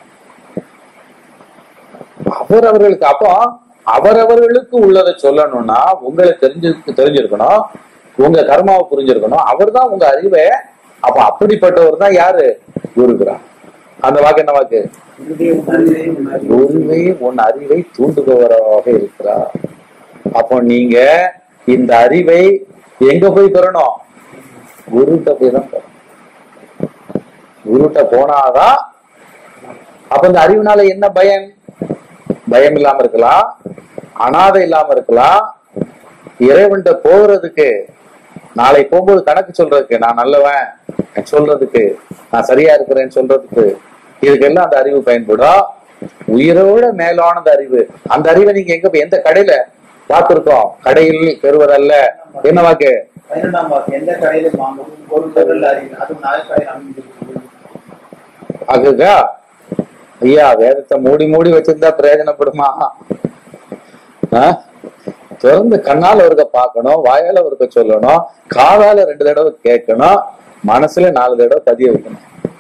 அவரவர்களுக்கு அப்போ அவரவர்களுக்கு உள்ளதை சொல்லணும்னா உங்களை தெரிஞ்சு தெரிஞ்சிருக்கணும் உங்க கர்மாவை புரிஞ்சிருக்கணும் அவர்தான் உங்க அறிவை அப்ப அப்படிப்பட்டவர் தான் யாரு குருகிறார் அந்த வாக்கு என்ன வாக்கு குருவே உன் அறிவை தூண்டுபவராக இருக்கிறார் அப்போ நீங்க இந்த அறிவை எங்க போய் பெறணும் குருட்ட போய் தான் பெறணும் குருட்ட போனாதான் அப்ப இந்த அறிவுனால என்ன பயன் பயம் இல்லாம இருக்கலாம் அனாதை இல்லாம இருக்கலாம் இறைவன்கிட்ட போகிறதுக்கு நாளை போகும்போது கணக்கு சொல்றதுக்கு நான் நல்லவன் நான் சொல்றதுக்கு நான் சரியா இருக்கிறேன்னு சொல்றதுக்கு இதுக்கெல்லாம் அந்த அறிவு பயன்படும் உயிரோட மேலானது அறிவு அந்த அறிவை நீங்க எங்க போய் எந்த கடையில பார்த்திருக்கோம் கடையில் பெறுவதல்ல என்ன வாக்கு பதினெண்டாம் வாக்கு எந்த கடையிலும் வாங்கவும் ஒரு பொருள் அறிவு அதுவும் நாயக்கடையில் அமைந்திருக்கிறது ஆகுதா ஐயா வேதத்தை மூடி மூடி வச்சிருந்தா பிரயோஜனப்படுமா ஆ? திறந்து கண்ணால ஒருக்க பார்க்கணும் வாயால ஒருக்க சொல்லணும் காதால ரெண்டு தடவை கேட்கணும் மனசுல நாலு தடவை பதிய வைக்கணும்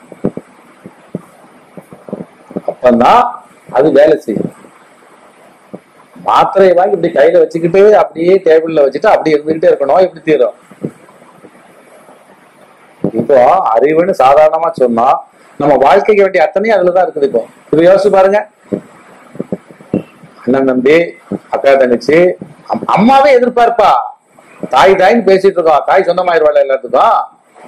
அப்பதான் அது வேலை செய்யும் மாத்திரையை வாங்கி இப்படி கையில வச்சுக்கிட்டு அப்படியே டேபிள்ல வச்சுட்டு அப்படி இருந்துகிட்டே இருக்கணும் எப்படி தீரும் இப்போ அறிவுன்னு சாதாரணமா சொன்னா நம்ம வாழ்க்கைக்கு வேண்டிய அத்தனையும் அதுலதான் இருக்குது இப்போ இப்ப யோசிச்சு பாருங்க அண்ணன் தம்பி அக்கா தங்கச்சி அம்- அம்மாவே எதிர்பார்ப்பா தாய் தாய்ன்னு பேசிட்டு இருக்கோம் தாய் சொந்தமாயிருவாள் எல்லாத்துக்கும்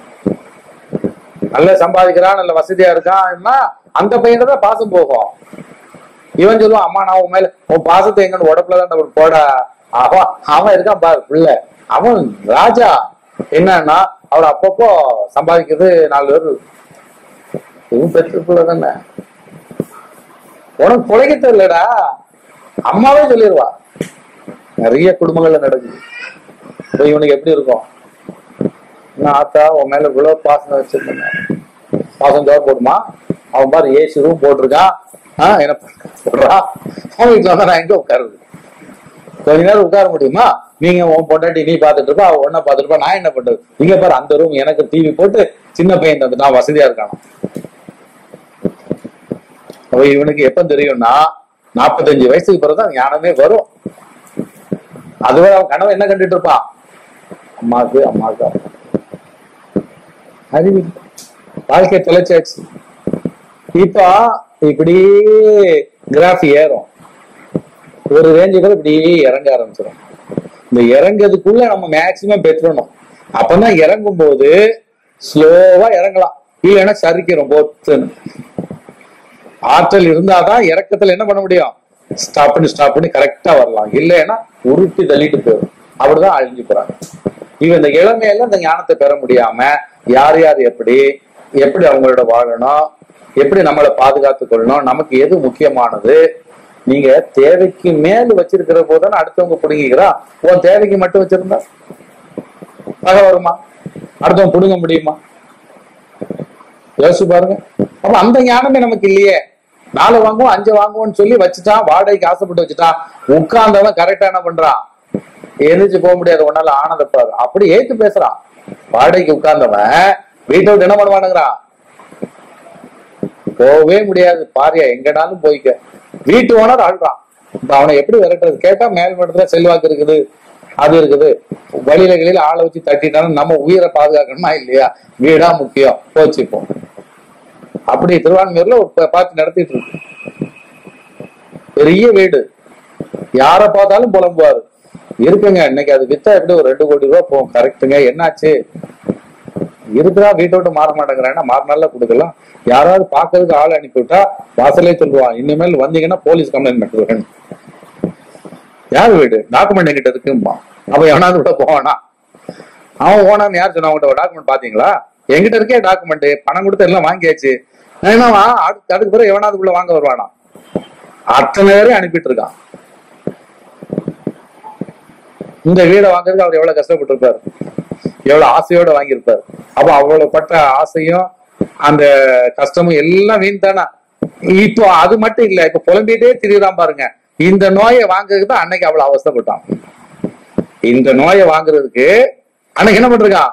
நல்ல சம்பாதிக்கிறான் நல்ல வசதியா இருக்கான் அந்த பையன் தான் பாசம் போகும் இவன் சொல்லுவான் அம்மா நான் உன் மேல உன் பாசத்தை எங்கன்னு உடப்புல தான் போட அவன் அவன் இருக்கான் பாரு பிள்ளை அவன் ராஜா என்னன்னா அவர் அப்பப்போ சம்பாதிக்கிறது நாலு பேர் இவன் பெற்ற பிள்ளை தானே உனக்கு பிழைக்க தெரியலடா அம்மாவே சொல்லிடுவா நிறைய குடும்பங்கள்ல நடக்குது இப்ப இவனுக்கு எப்படி இருக்கும் என்ன ஆத்தா உன் மேல இவ்வளவு பாசம் வச்சிருந்தேன் பாசம் ஜோர் போடுமா அவன் பாரு ஏசி ரூம் போட்டிருக்கான் ஆஹ் என்ன போடுறான் அவன் வீட்டுல வந்தா நான் எங்க உட்காருது கொஞ்ச நேரம் உட்கார முடியுமா நீங்க உன் பொண்டாட்டி நீ பாத்துட்டு இருப்பா அவ ஒன்ன பாத்துட்டு இருப்பா நான் என்ன பண்றது இங்க பாரு அந்த ரூம் எனக்கு டிவி போட்டு சின்ன பையன் தந்து நான் வசதியா இருக்கானோ அப்ப இவனுக்கு எப்ப தெரியும்னா நாற்பத்தஞ்சு வயசுக்கு பிறகுதான் ஞானமே வரும் அதுவரை அவன் கனவு என்ன கண்டுட்டு இருப்பான் அம்மாக்கு அம்மாக்கு அப்பா. அறிவு இல்லை. வாழ்க்கை தொலைச்சாச்சு இப்போ இப்படியே கிராஃப் ஏறும் ஒரு ரேஞ்சுக்கு இப்படியே இறங்க ஆரம்பிச்சிடும் இந்த இறங்கிறதுக்குள்ள நம்ம மேக்சிமம் பெற்றுணும் அப்பதான் இறங்கும் போது ஸ்லோவா இறங்கலாம் இல்லைன்னா சரிக்கிறோம் பொத்துன்னு ஆற்றல் இருந்தாதான் இறக்கத்துல என்ன பண்ண முடியும் ஸ்டாப் பண்ணி ஸ்டாப் பண்ணி கரெக்டா வரலாம் இல்லைன்னா உருட்டி தள்ளிட்டு போயிடும் அப்படிதான் அழிஞ்சு போறாங்க இவன் இந்த இளமையில இந்த ஞானத்தை பெற முடியாம யார் யார் எப்படி எப்படி அவங்களோட வாழணும் எப்படி நம்மளை பாதுகாத்துக் கொள்ளணும் நமக்கு எது முக்கியமானது நீங்க தேவைக்கு மேல வச்சிருக்கிற போதுதானே அடுத்தவங்க பிடுங்கிக்கிறா உன் தேவைக்கு மட்டும் வச்சிருந்தா பகை வருமா அடுத்தவங்க பிடுங்க முடியுமா யோசிச்சு பாருங்க அப்ப அந்த ஞானமே நமக்கு இல்லையே நாலு வாங்குவோம் அஞ்சு வாங்குவோம்னு சொல்லி வச்சுட்டான் வாடகைக்கு ஆசைப்பட்டு வச்சுட்டான் உட்கார்ந்தவன் கரெக்டா என்ன பண்றான் எந்திரிச்சு போக முடியாது உன்னால ஆனந்த பாரு அப்படி ஏத்து பேசுறான் வாடகைக்கு உட்கார்ந்தவன் வீட்டை விட்டு என்ன பண்ணுவானுங்கிறான் போகவே முடியாது பாரியா எங்கனாலும் போய்க்க வீட்டு ஓனர் ஆள்றான் இப்ப அவனை எப்படி விரட்டுறது கேட்டா மேல் மட்டத்துல செல்வாக்கு இருக்குது அது இருக்குது வழியில கழியில ஆளை வச்சு தட்டிட்டாலும் நம்ம உயிரை பாதுகாக்கணுமா இல்லையா வீடா முக்கியம் போச்சு இப்போ அப்படி திருவான்மையூர்ல ஒரு ப- பார்த்து நடத்திட்டு இருக்கு பெரிய வீடு யார பார்த்தாலும் புலம்புவாரு இருக்குங்க இன்னைக்கு அது வித்தா எப்படி ஒரு ரெண்டு கோடி ரூபாய் போகும் கரெக்ட்டுங்க என்னாச்சு இருக்குதா வீட்டை விட்டு மாற மாட்டேங்கிறான்னா மாறினால கொடுக்கலாம் யாராவது பாக்குறதுக்கு ஆள் அனுப்பி விட்டா வாசலே சொல்லுவான் இனிமேல் வந்தீங்கன்னா போலீஸ் கம்ப்ளைண்ட் பண்ணுவேன் யார் வீடு டாக்குமெண்ட் என்கிட்ட இருக்குமா அவ எவனாவது விட போவானா அவன் ஓனான்னு யார் சொன்னா அவங்ககிட்ட டாக்குமெண்ட் பாத்தீங்களா என்கிட்ட இருக்கே டாக்குமெண்ட் பணம் கொடுத்து எல்லாம் வாங்கியாச்சு என்னவா அடுத்து அதுக்கு பிறகு எவனாவது உள்ள வாங்க வருவானா அத்தனை பேரையும் அனுப்பிட்டு இருக்கான் இந்த வீடை வாங்குறதுக்கு அவர் எவ்வளவு கஷ்டப்பட்டிருப்பாரு எவ்வளவு ஆசையோட வாங்கியிருப்பாரு அப்ப அவ்வளவு பட்ட ஆசையும் அந்த கஷ்டமும் எல்லாம் வீண் தானா இப்போ அது மட்டும் இல்ல இப்ப புலம்பிட்டே திரியுறான் பாருங்க இந்த நோயை வாங்குறதுக்கு தான் அன்னைக்கு அவ்வளவு அவஸ்தைப்பட்டான் இந்த நோயை வாங்குறதுக்கு அன்னைக்கு என்ன பண்றான்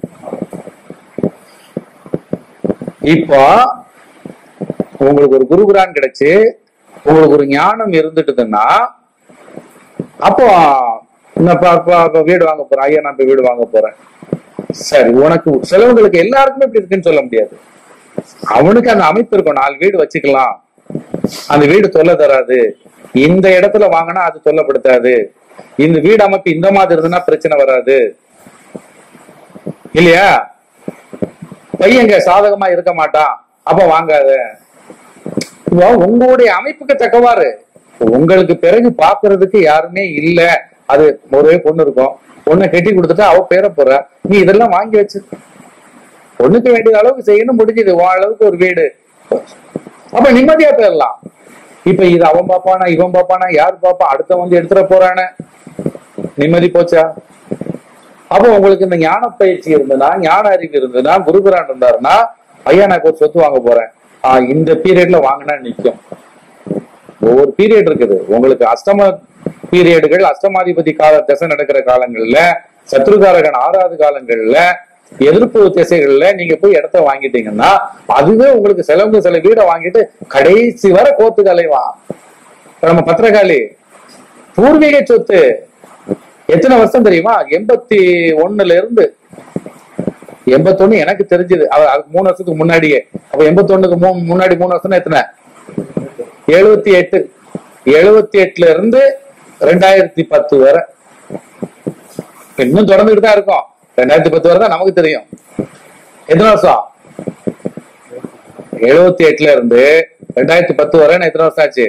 இப்போ உங்களுக்கு ஒரு குருகுரான் கிடைச்சு உங்களுக்கு ஒரு ஞானம் இருந்துட்டுதுன்னா அப்போ நான் இப்ப- இப்ப- இப்ப வீடு வாங்க போறேன் ஐயா நான் இப்ப வீடு வாங்க போறேன் சரி உனக்கு சிலவங்களுக்கு எல்லாருக்குமே இப்படி இருக்குன்னு சொல்ல முடியாது அவனுக்கு அந்த அமைப்பு இருக்கும் நாலு வீடு வச்சுக்கலாம் அந்த வீடு தொல்லை தராது இந்த இடத்துல வாங்கினா அது தொல்லைப்படுத்தாது இந்த வீடு அமைப்பு இந்த மாதிரி இருந்ததுன்னா பிரச்சனை வராது இல்லையா பையங்க சாதகமா இருக்க மாட்டான் அப்ப வாங்காத இப்போ உங்களுடைய அமைப்புக்கு தக்கவாறு உங்களுக்கு பிறகு பாக்குறதுக்கு யாருமே இல்ல அது ஒரே பொண்ணு இருக்கும் பொண்ணை கட்டி கொடுத்துட்டா அவ பேர போற நீ இதெல்லாம் வாங்கி வச்சு பொண்ணுக்கு வேண்டிய அளவுக்கு செய்யணும் முடிஞ்சது உன் அளவுக்கு ஒரு வீடு அப்ப நிம்மதியா போயிடலாம் இப்ப இது அவன் பாப்பானா இவன் பாப்பானா யார் பாப்பா அடுத்த வந்து எடுத்துட போறானே நிம்மதி போச்சா அப்போ உங்களுக்கு இந்த ஞான பயிற்சி இருந்ததுன்னா ஞான அறிவு இருந்ததுன்னா குருகுரான் இருந்தாருன்னா ஐயா நான் இப்போ ஒரு சொத்து வாங்க போறேன் ஆஹ் இந்த பீரியட்ல வாங்கினா நிக்கும் ஒவ்வொரு பீரியட் இருக்குது உங்களுக்கு அஷ்டம பீரியடுகள் அஷ்டமாதிபதி கால திசை நடக்கிற காலங்கள்ல சத்ருகாரகன் ஆறாவது காலங்கள்ல எதிர்ப்பு திசைகள்ல நீங்க போய் இடத்த வாங்கிட்டீங்கன்னா அதுவே உங்களுக்கு செலவுங்க சில வீடை வாங்கிட்டு கடைசி வரை கோத்து கலைவான் இப்ப நம்ம பத்திரகாளி பூர்வீக சொத்து எத்தனை வருஷம் தெரியுமா எண்பத்தி ஒண்ணுல இருந்து எண்பத்தொன்னு எனக்கு தெரிஞ்சது அவ அதுக்கு மூணு வருஷத்துக்கு முன்னாடியே அப்ப எண்பத்தொன்னுக்கு மூ முன்னாடி மூணு வருஷம் எத்தனை எழுபத்தி எட்டு எழுபத்தி எட்டுல இருந்து ரெண்டாயிரத்தி பத்து வரை இன்னும் தொடர்ந்துட்டு தான் இருக்கும் ரெண்டாயிரத்தி பத்து வரை தான் நமக்கு தெரியும் எத்தனை வருஷம் எழுபத்தி எட்டுல இருந்து ரெண்டாயிரத்தி பத்து வரை எத்தனை வருஷம் ஆச்சு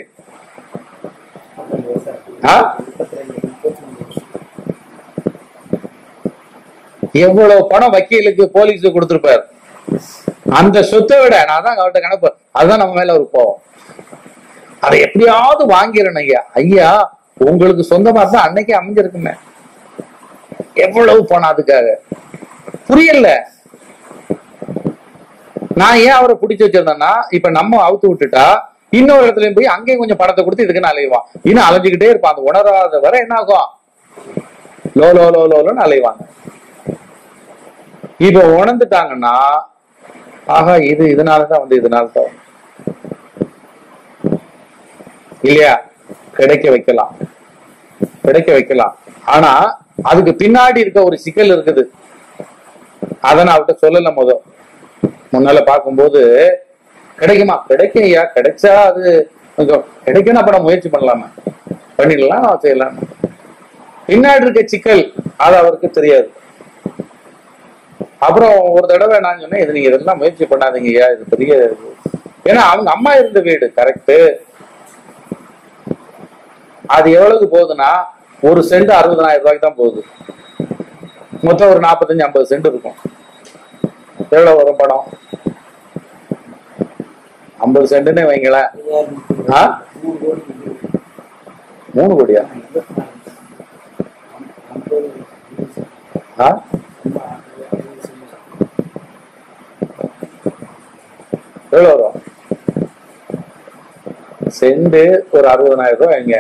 ஆ? எவ்வளவு பணம் வக்கீலுக்கு போலீஸுக்கு கொடுத்திருப்பார் அந்த சொத்தை விட நான் தான் அவர்கிட்ட கணக்கு அதுதான் நம்ம மேல ஒரு கோவம் அதை எப்படியாவது வாங்கிடணும் ஐயா ஐயா உங்களுக்கு சொந்தமா இருந்தா அன்னைக்கே அமைஞ்சிருக்குமே எவ்வளவு பணம் அதுக்காக புரியல நான் ஏன் அவரை பிடிச்சு வச்சிருந்தேன்னா இப்ப நம்ம அவுத்து விட்டுட்டா இன்னொரு இடத்துலயும் போய் அங்கேயும் கொஞ்சம் பணத்தை கொடுத்து இதுக்குன்னு அலைவான் இன்னும் அலைஞ்சுக்கிட்டே இருப்பான் அந்த உணராத வரை என்ன ஆகும் லோ லோ லோ லோன்னு அலைவாங்க இப்ப உணர்ந்துட்டாங்கன்னா ஆஹா இது இதனாலதான் வந்து இதனாலதான் வந்து. இல்லையா கிடைக்க வைக்கலாம் கிடைக்க வைக்கலாம் ஆனா அதுக்கு பின்னாடி இருக்க ஒரு சிக்கல் இருக்குது அதை நான் அவர்கிட்ட சொல்லல முத முன்னால பார்க்கும்போது கிடைக்குமா கிடைக்கும் ஐயா கிடைச்சா அது கொஞ்சம் கிடைக்கும்னா அப்ப நம்ம முயற்சி பண்ணலாமா பண்ணிடலாம் செய்யலாம் பின்னாடி இருக்க சிக்கல் அது அவருக்கு தெரியாது அப்புறம் ஒரு தடவை நான் சொன்னேன் இது நீங்க இதெல்லாம் முயற்சி பண்ணாதீங்க ஐயா இது பெரிய இது." ஏன்னா அவங்க அம்மா இருந்த வீடு கரெக்ட் அது எவ்வளவுக்கு போகுதுன்னா ஒரு சென்ட் அறுபதனாயிரம் ரூபாய்க்கு தான் போகுது மொத்தம் ஒரு நாற்பத்தஞ்சு ஐம்பது சென்ட் இருக்கும் எவ்வளவு வரும் படம் ஐம்பது சென்ட்னே வைங்களேன் ஆ? மூணு கோடி மூணு கோடியா ஆ? எவ்வளவு வரும் செண்டு ஒரு அறுபதனாயிரம் ரூபாய் வைங்க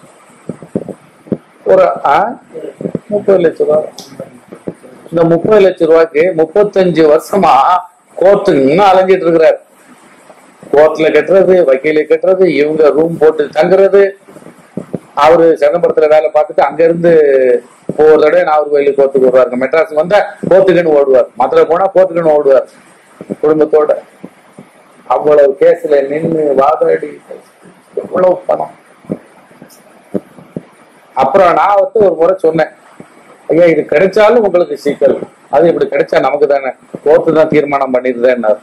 ஒரு ஆ? முப்பது லட்சம் ரூபாய் இந்த முப்பது லட்சம் ரூபாய்க்கு முப்பத்தஞ்சு வருஷமா கோர்ட்டுன்னு அலைஞ்சிட்டு இருக்கிறார் கோர்ட்ல கட்டுறது வக்கீல கட்டுறது இவங்க ரூம் போட்டு தங்குறது அவரு சிதம்பரத்துல வேலை பார்த்துட்டு அங்க இருந்து ஒவ்வொரு தடவை நாகர் கோயிலுக்கு கோர்ட்டுக்கு வருவாருங்க மெட்ராஸ் வந்தா கோர்ட்டுக்குன்னு ஓடுவார் மதுரை போனா கோர்ட்டுக்குன்னு ஓடுவார் குடும்பத்தோட அவ்வளவு கேஸ்ல நின்னு வாதாடி எவ்வளவு பணம் அப்புறம் நான் வந்து ஒரு முறை சொன்னேன் ஐயா இது கிடைச்சாலும் உங்களுக்கு சிக்கல் அது இப்படி கிடைச்சா நமக்கு தானே கோர்ட்டு தான் தீர்மானம் பண்ணிடுதேன்னாரு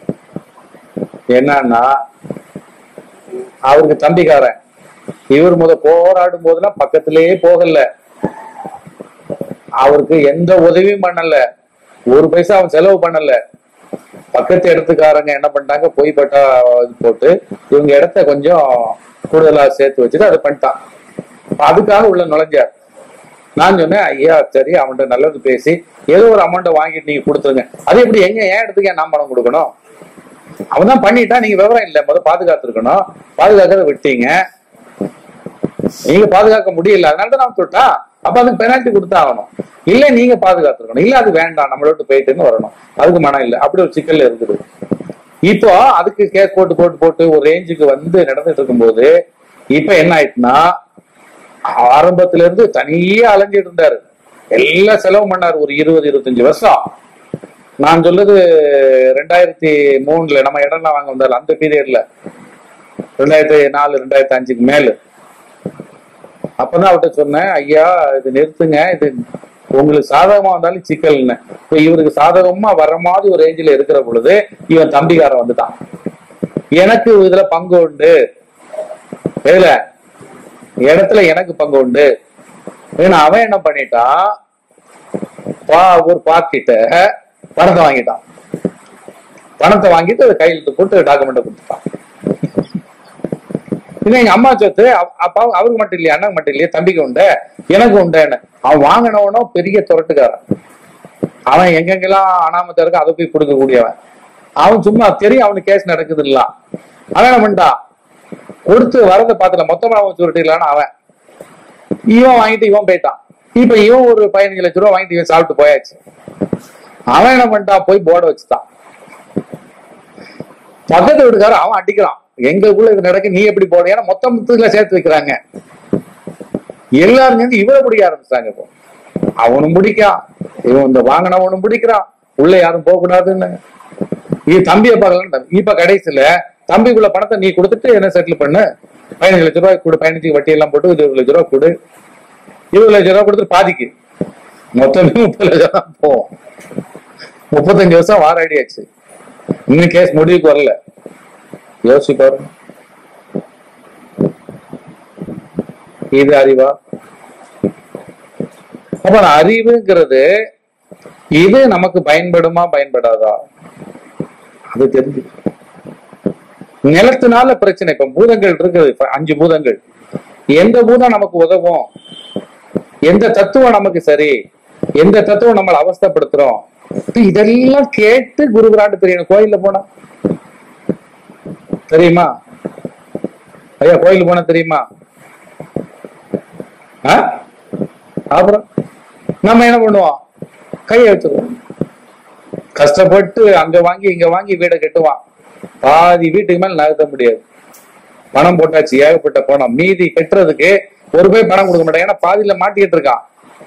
என்னன்னா அவருக்கு தம்பிக்காரன் இவர் முத போராடும் போதெல்லாம் பக்கத்திலேயே போகல அவருக்கு எந்த உதவியும் பண்ணல ஒரு பைசா அவன் செலவு பண்ணல பக்கத்து இடத்துக்காரங்க என்ன பண்ணிட்டாங்க போய் பட்டா இது போட்டு இவங்க இடத்த கொஞ்சம் கூடுதலா சேர்த்து வச்சுட்டு அதை பண்ணிட்டான் அதுக்காக உள்ள நுழைஞ்சார் நான் சொன்னேன் ஐயா சரி அவன்கிட்ட நல்லது பேசி ஏதோ ஒரு அமௌண்ட்டை வாங்கிட்டு நீங்க கொடுத்துருங்க அது எப்படி எங்க ஏன் இடத்துக்கு ஏன் நான் பணம் கொடுக்கணும் அவன் தான் பண்ணிட்டான் நீங்க விவரம் இல்லை முதல்ல பாதுகாத்துருக்கணும் பாதுகாக்கிறத விட்டீங்க நீங்க பாதுகாக்க முடியல அதனால தான் அவன் தொட்டான் அப்ப அதுக்கு பெனால்டி கொடுத்தா ஆகணும் இல்ல நீங்க பாதுகாத்துருக்கணும் இல்ல அது வேண்டாம் நம்மள விட்டு போயிட்டுன்னு வரணும் அதுக்கு மனம் இல்லை அப்படி ஒரு சிக்கல் இருக்குது இப்போ அதுக்கு கேஸ் போட்டு போட்டு போட்டு ஒரு ரேஞ்சுக்கு வந்து நடந்துட்டு இருக்கும்போது இப்ப என்ன ஆயிட்டுனா ஆரம்பத்துல இருந்து தனியே அலைஞ்சிட்டு இருந்தாரு எல்லாம் செலவு பண்ணாரு ஒரு இருபது இருபத்தஞ்சு வருஷம் நான் சொல்லுது ரெண்டாயிரத்தி மூணுல நம்ம இடம்லாம் வாங்க வந்தாரு அந்த பீரியட்ல ரெண்டாயிரத்தி நாலு ரெண்டாயிரத்தி அஞ்சுக்கு மேல அப்பதான் அவர்கிட்ட சொன்னேன் ஐயா இது நிறுத்துங்க இது உங்களுக்கு சாதகமா வந்தாலும் சிக்கல்னு இப்ப இவருக்கு சாதகமா வர மாதிரி ஒரு ரேஞ்சில் இருக்கிற பொழுது இவன் தம்பிக்காரன் வந்துட்டான் எனக்கு இதுல பங்கு உண்டு இதுல இடத்துல எனக்கு பங்கு உண்டு ஏன்னா அவன் என்ன பண்ணிட்டான் பா ஒரு பார்ட்டிட்ட பணத்தை வாங்கிட்டான் பணத்தை வாங்கிட்டு அதை கையெழுத்து போட்டு டாக்குமெண்ட் கொடுத்துட்டான் இன்னும் எங்க அம்மா சொத்து அப்- அப்பா அவருக்கு மட்டும் இல்லையா அண்ணனுக்கு மட்டும் இல்லையா தம்பிக்கு உண்டு எனக்கு உண்டுன்னு அவன் வாங்கினவனோ பெரிய துரட்டுக்காரன் அவன் எங்கெங்கெல்லாம் அனாமத்தா இருக்கோ அதை போய் கொடுக்க கூடியவன் அவன் சும்மா தெரியும் அவனுக்கு கேஸ் நடக்குது இல்ல அவன் என்ன பண்ணிட்டான் கொடுத்து வரதை பார்த்துல மொத்தமா அவன் சுருட்டிடலான்னு அவன் இவன் வாங்கிட்டு இவன் போயிட்டான் இப்ப இவன் ஒரு பதினஞ்சு லட்ச ரூபா வாங்கிட்டு இவன் சாப்பிட்டு போயாச்சு அவன் என்ன பண்ணிட்டான் போய் போர்டை வச்சுட்டான் பக்கத்து வீட்டுக்காரன் அவன் அடிக்கிறான் எங்களுக்குள்ள இது நடக்கு நீ எப்படி போட ஏன்னா மொத்த மொத்தத்துல சேர்த்து வைக்கிறாங்க எல்லாரும் சேர்ந்து இவரை பிடிக்க ஆரம்பிச்சாங்க இப்போ அவனும் பிடிக்கான் இவன் இந்த வாங்கினவனும் பிடிக்கிறான் உள்ள யாரும் போக கூடாதுன்னு இது தம்பியை பார்க்கலாம் இப்ப கடைசியில தம்பிக்குள்ள பணத்தை நீ கொடுத்துட்டு என்ன செட்டில் பண்ணு பதினஞ்சு லட்ச ரூபாய் கொடு பதினஞ்சு வட்டி எல்லாம் போட்டு இருபது லட்ச ரூபாய் கொடு இருபது லட்ச ரூபாய் கொடுத்துட்டு பாதிக்கு மொத்தமே முப்பது லட்சம் தான் போவோம் முப்பத்தஞ்சு வருஷம் வாராடியாச்சு இன்னும் கேஸ் முடிவுக்கு வரல யோசிச்சு பாருங்க இது அறிவா அப்ப அந்த அறிவுங்கிறது இது நமக்கு பயன்படுமா பயன்படாதா அது தெரிஞ்சு நிலத்தினால பிரச்சனை இப்ப பூதங்கள் இருக்குது இப்ப அஞ்சு பூதங்கள் எந்த பூதம் நமக்கு உதவும் எந்த தத்துவம் நமக்கு சரி எந்த தத்துவம் நம்மளை அவஸ்தைப்படுத்துறோம் இப்ப இதெல்லாம் கேட்டு குரு விராட்டு தெரியணும் கோயில்ல போனா தெரியுமா ஐயா கோயிலுக்கு போனா தெரியுமா ஆ? அப்புறம் நம்ம என்ன பண்ணுவோம் கையை வச்சிருவோம் கஷ்டப்பட்டு அங்க வாங்கி இங்க வாங்கி வீடை கட்டுவான் பாதி வீட்டுக்கு மேல நகர்த்த முடியாது பணம் போட்டாச்சு ஏகப்பட்ட பணம் மீதி கட்டுறதுக்கு ஒரு போய் பணம் கொடுக்க மாட்டான் ஏன்னா பாதியில மாட்டிட்டு இருக்கான்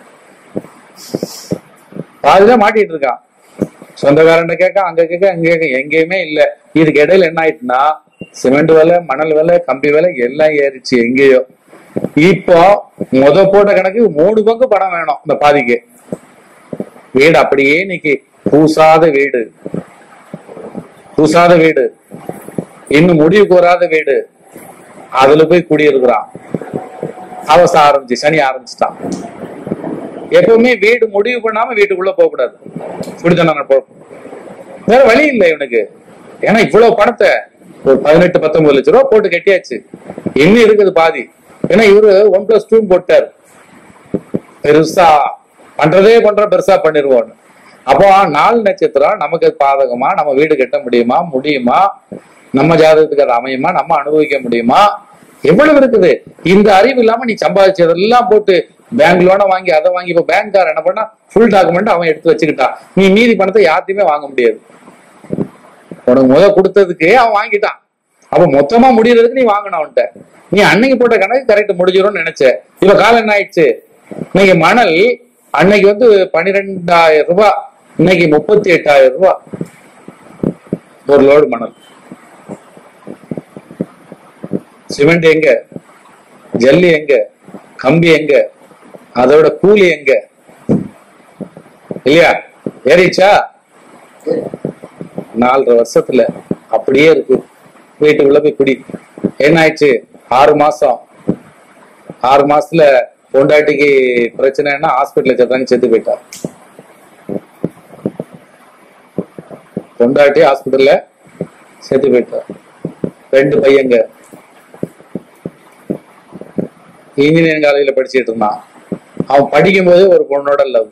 பாதியில மாட்டிட்டு இருக்கான் சொந்தக்காரன் கேட்க அங்க கேட்க அங்க கேட்க எங்கேயுமே இல்ல இதுக்கு இடையில என்ன ஆயிட்டுனா சிமெண்ட் விலை மணல் விலை கம்பி விலை எல்லாம் ஏறிச்சு எங்கேயோ இப்போ முத போட்ட கணக்கு மூணு பங்கு பணம் வேணும் இந்த பாதிக்கு வீடு அப்படியே இன்னைக்கு பூசாத வீடு பூசாத வீடு இன்னும் முடிவுக்கு வராத வீடு அதுல போய் குடியிருக்கிறான் அவசரம் ஆரம்பிச்சு சனி ஆரம்பிச்சுட்டான் எப்பவுமே வீடு முடிவு பண்ணாம வீட்டுக்குள்ள போக கூடாது குடித்தனம் போ வேற வழி இல்லை இவனுக்கு ஏன்னா இவ்வளவு பணத்தை ஒரு பதினெட்டு பத்தொன்பது லட்சம் ரூபா போட்டு கட்டியாச்சு இன்னும் இருக்குது பாதி ஏன்னா இவரு ஒன் பிளஸ் டூ போட்டார் பெருசா பண்றதே பண்ற பெருசா பண்ணிருவோம் அப்போ நாலு நட்சத்திரம் நமக்கு பாதகமா நம்ம வீடு கட்ட முடியுமா முடியுமா நம்ம ஜாதகத்துக்கு அது அமையுமா நம்ம அனுபவிக்க முடியுமா எவ்வளவு இருக்குது இந்த அறிவு இல்லாம நீ சம்பாதிச்சதெல்லாம் போட்டு பேங்க் லோனை வாங்கி அதை வாங்கி இப்ப பேங்க்கார என்ன பண்ணா ஃபுல் டாக்குமெண்ட் அவன் எடுத்து வச்சுக்கிட்டான் நீ மீதி பணத்தை யார்த்தையுமே வாங்க முடியாது உனக்கு முத கொடுத்ததுக்கு அவன் வாங்கிட்டான் அப்ப மொத்தமா முடியறதுக்கு நீ வாங்கணும் அவன்கிட்ட நீ அன்னைக்கு போட்ட கணக்கு கரெக்ட் முடிஞ்சிரும்னு நினைச்ச இப்ப காலம் என்ன ஆயிடுச்சு இன்னைக்கு மணல் அன்னைக்கு வந்து பன்னிரெண்டாயிரம் ரூபாய் இன்னைக்கு முப்பத்தி எட்டாயிரம் ரூபாய் ஒரு லோடு மணல் சிமெண்ட் எங்க ஜல்லி எங்க கம்பி எங்க அதோட கூலி எங்க இல்லையா ஏறிச்சா நாலரை வருஷத்துல அப்படியே இருக்கு வீட்டுக்குள்ள போய் குடி என்ன ஆயிடுச்சு ஆறு மாசம் ஆறு மாசத்துல பொண்டாட்டிக்கு பிரச்சனைன்னா ஹாஸ்பிட்டல்ல சேர்த்தாங்க செத்து போயிட்டா பொண்டாட்டி ஹாஸ்பிட்டல்ல செத்து போயிட்டா ரெண்டு பையங்க இன்ஜினியரிங் காலேஜ்ல படிச்சுட்டு இருந்தான் அவன் படிக்கும் போது ஒரு பொண்ணோட லவ்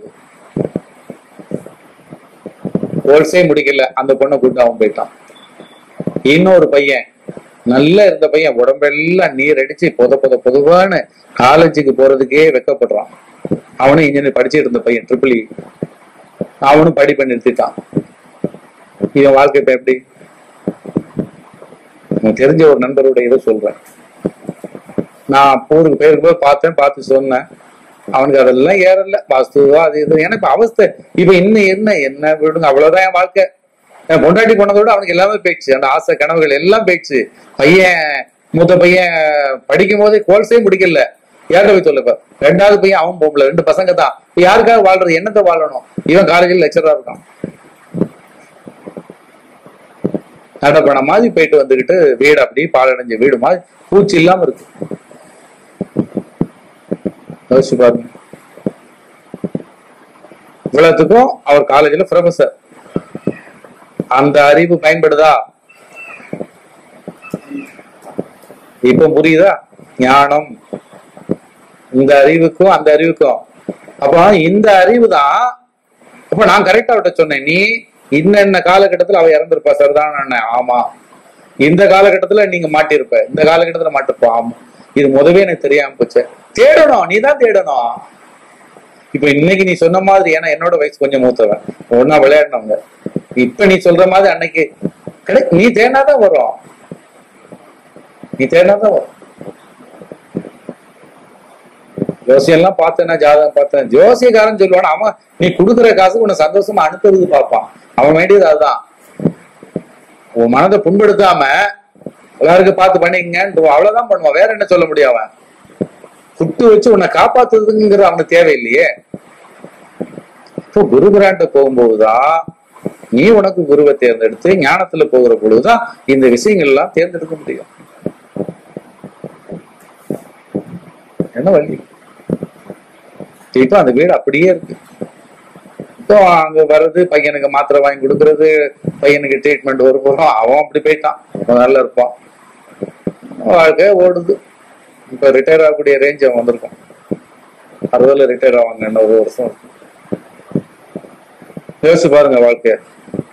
கோர்ஸே முடிக்கல அந்த பொண்ணை கூட்டு அவன் போயிட்டான் இன்னொரு பையன் நல்லா இருந்த பையன் உடம்பெல்லாம் நீர் அடிச்சு பொத பொத பொதுவான காலேஜுக்கு போறதுக்கே வெக்கப்படுறான் அவனும் இன்ஜினியர் படிச்சுட்டு இருந்த பையன் ட்ரிபிள் அவனும் படிப்பை நிறுத்திட்டான் இவன் வாழ்க்கை இப்ப எப்படி எனக்கு தெரிஞ்ச ஒரு நண்பருடைய இதை சொல்றேன் நான் ஊருக்கு பேருக்கு போய் பார்த்தேன் பார்த்து சொன்னேன் அவனுக்கு அதெல்லாம் ஏறல வாஸ்துவா அது இது எனக்கு அவஸ்தை இப்ப இன்னும் என்ன என்ன விடுங்க அவ்வளவுதான் என் வாழ்க்கை என் பொண்டாட்டி போனதோட அவனுக்கு எல்லாமே போயிடுச்சு அந்த ஆசை கனவுகள் எல்லாம் போயிடுச்சு பையன் மூத்த பையன் படிக்கும் போதே கோல்ஸே முடிக்கல யார்கிட்ட போய் சொல்லப்ப ரெண்டாவது பையன் அவன் போகல ரெண்டு பசங்க தான் இப்ப யாருக்காக வாழ்றது என்னத்தை வாழணும் இவன் காலேஜில் லெக்சரா இருக்கான் நடப்பண மாதிரி போயிட்டு வந்துகிட்டு வீடு அப்படி பாலடைஞ்ச வீடு மாதிரி பூச்சி இல்லாம இருக்கு யோசிச்சு பாருங்க இவ்வளவுக்கும் அவர் காலேஜ்ல ப்ரொஃபசர் அந்த அறிவு பயன்படுதா இப்ப புரியுதா ஞானம் இந்த அறிவுக்கும் அந்த அறிவுக்கும் அப்ப இந்த அறிவு தான் அப்ப நான் கரெக்டா அவட்ட சொன்னேன் நீ இன்ன காலகட்டத்துல அவ இறந்திருப்பா சரிதான் ஆமா இந்த காலகட்டத்துல நீங்க மாட்டிருப்ப இந்த காலகட்டத்துல மாட்டிருப்பா ஆமா இது முதவே எனக்கு தெரியாம போச்சு தேடணும் நீ தான் தேடணும் இப்ப இன்னைக்கு நீ சொன்ன மாதிரி ஏன்னா என்னோட வயசு கொஞ்சம் மூத்தவன் ஒன்னா விளையாடினவங்க இப்ப நீ சொல்ற மாதிரி அன்னைக்கு கிடை நீ தேடினாதான் வரும் நீ தேடினாதான் வரும் ஜோசியெல்லாம் பார்த்தேன்னா ஜாதகம் பார்த்தேன் ஜோசியக்காரன் சொல்லுவான் அவன் நீ கொடுக்குற காசுக்கு உன்னை சந்தோஷமா அனுப்புறது பார்ப்பான் அவன் வேண்டியது அதுதான் உன் மனதை புண்படுத்தாம எல்லாருக்கும் பார்த்து பண்ணிக்கங்கன்னு அவ்வளவுதான் பண்ணுவான் வேற என்ன சொல்ல முடியும் அவன் குட்டு வச்சு உன்னை காப்பாத்துறதுங்கிற அவனுக்கு தேவையில்லையே இப்போ குரு பிராண்ட போகும்போதுதான் நீ உனக்கு குருவை தேர்ந்தெடுத்து ஞானத்துல போகிற பொழுதுதான் இந்த விஷயங்கள் எல்லாம் தேர்ந்தெடுக்க முடியும் என்ன வழி இப்போ அந்த வீடு அப்படியே இருக்கு இப்போ அங்க வர்றது பையனுக்கு மாத்திரை வாங்கி கொடுக்கறது பையனுக்கு ட்ரீட்மெண்ட் ஒரு போறோம் அவன் அப்படி போயிட்டான் அவன் நல்லா இருப்பான் வாழ்க்கை ஓடுது இப்ப ரிட்டையர் ஆகக்கூடிய ரேஞ்ச் அவன் வந்திருக்கான் அறுபதுல ரிட்டையர் ஆவாங்க இன்னொரு வருஷம் யோசிச்சு பாருங்க வாழ்க்கைய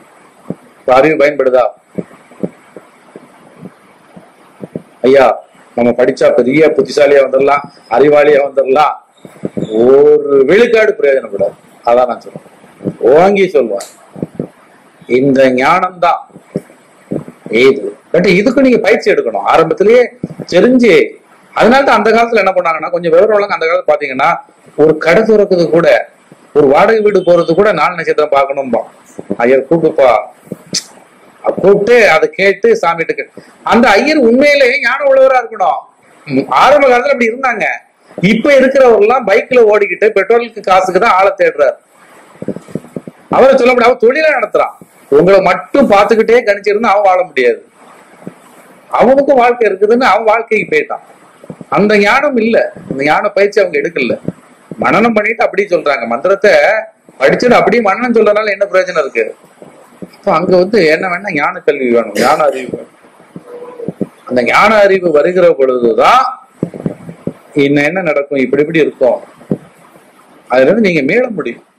இப்ப அறிவு பயன்படுதா ஐயா நம்ம படிச்சா பெரிய புத்திசாலியா வந்துடலாம் அறிவாளியா வந்துடலாம் ஒரு விழுக்காடு பிரயோஜனப்படாது அதான் நான் சொல்றேன் ஓங்கி சொல்லுவேன் இந்த ஞானம் தான் இது பட் இதுக்கு நீங்க பயிற்சி எடுக்கணும் ஆரம்பத்திலேயே தெரிஞ்சு அதனால தான் அந்த காலத்துல என்ன பண்ணாங்கன்னா கொஞ்சம் விவரம் உள்ளவங்க அந்த காலத்துல பாத்தீங்கன்னா ஒரு கடை துறக்குது கூட ஒரு வாடகை வீடு போறது கூட நாலு நட்சத்திரம் பார்க்கணும்பா ஐயர் கூப்பிடுப்பா அஹ் கூப்பிட்டு அதை கேட்டு சாமிகிட்ட கேட்டு அந்த ஐயர் உண்மையிலே ஞானம் உள்ளவரா இருக்கணும் ம், ஆரம்ப காலத்துல அப்படி இருந்தாங்க இப்ப இருக்கிறவர் எல்லாம் பைக்ல ஓடிக்கிட்டு பெட்ரோலுக்கு காசுக்கு தான் ஆளை தேடுறாரு அவரை சொல்ல முடியாது அவன் தொழிலா நடத்துறான் உங்களை மட்டும் பார்த்துக்கிட்டே கணிச்சிருந்தா அவன் வாழ முடியாது அவனுக்கும் வாழ்க்கை இருக்குதுன்னு அவன் வாழ்க்கைக்கு போயிட்டான் அந்த ஞானம் இல்ல அந்த ஞான பயிற்சி அவங்க எடுக்கல மனனம் பண்ணிட்டு அப்படியே சொல்றாங்க மந்திரத்தை படிச்சுட்டு அப்படியே மனனம் சொல்றதுனால என்ன பிரயோஜனம் இருக்கு அப்ப அங்க வந்து என்ன வேணா ஞான கல்வி வேணும் ஞான அறிவு வேணும் அந்த ஞான அறிவு வருகிற பொழுதுதான் இன்னும் என்ன நடக்கும் இப்படி இப்படி இருக்கும் அதுல இருந்து நீங்க மீள முடியும்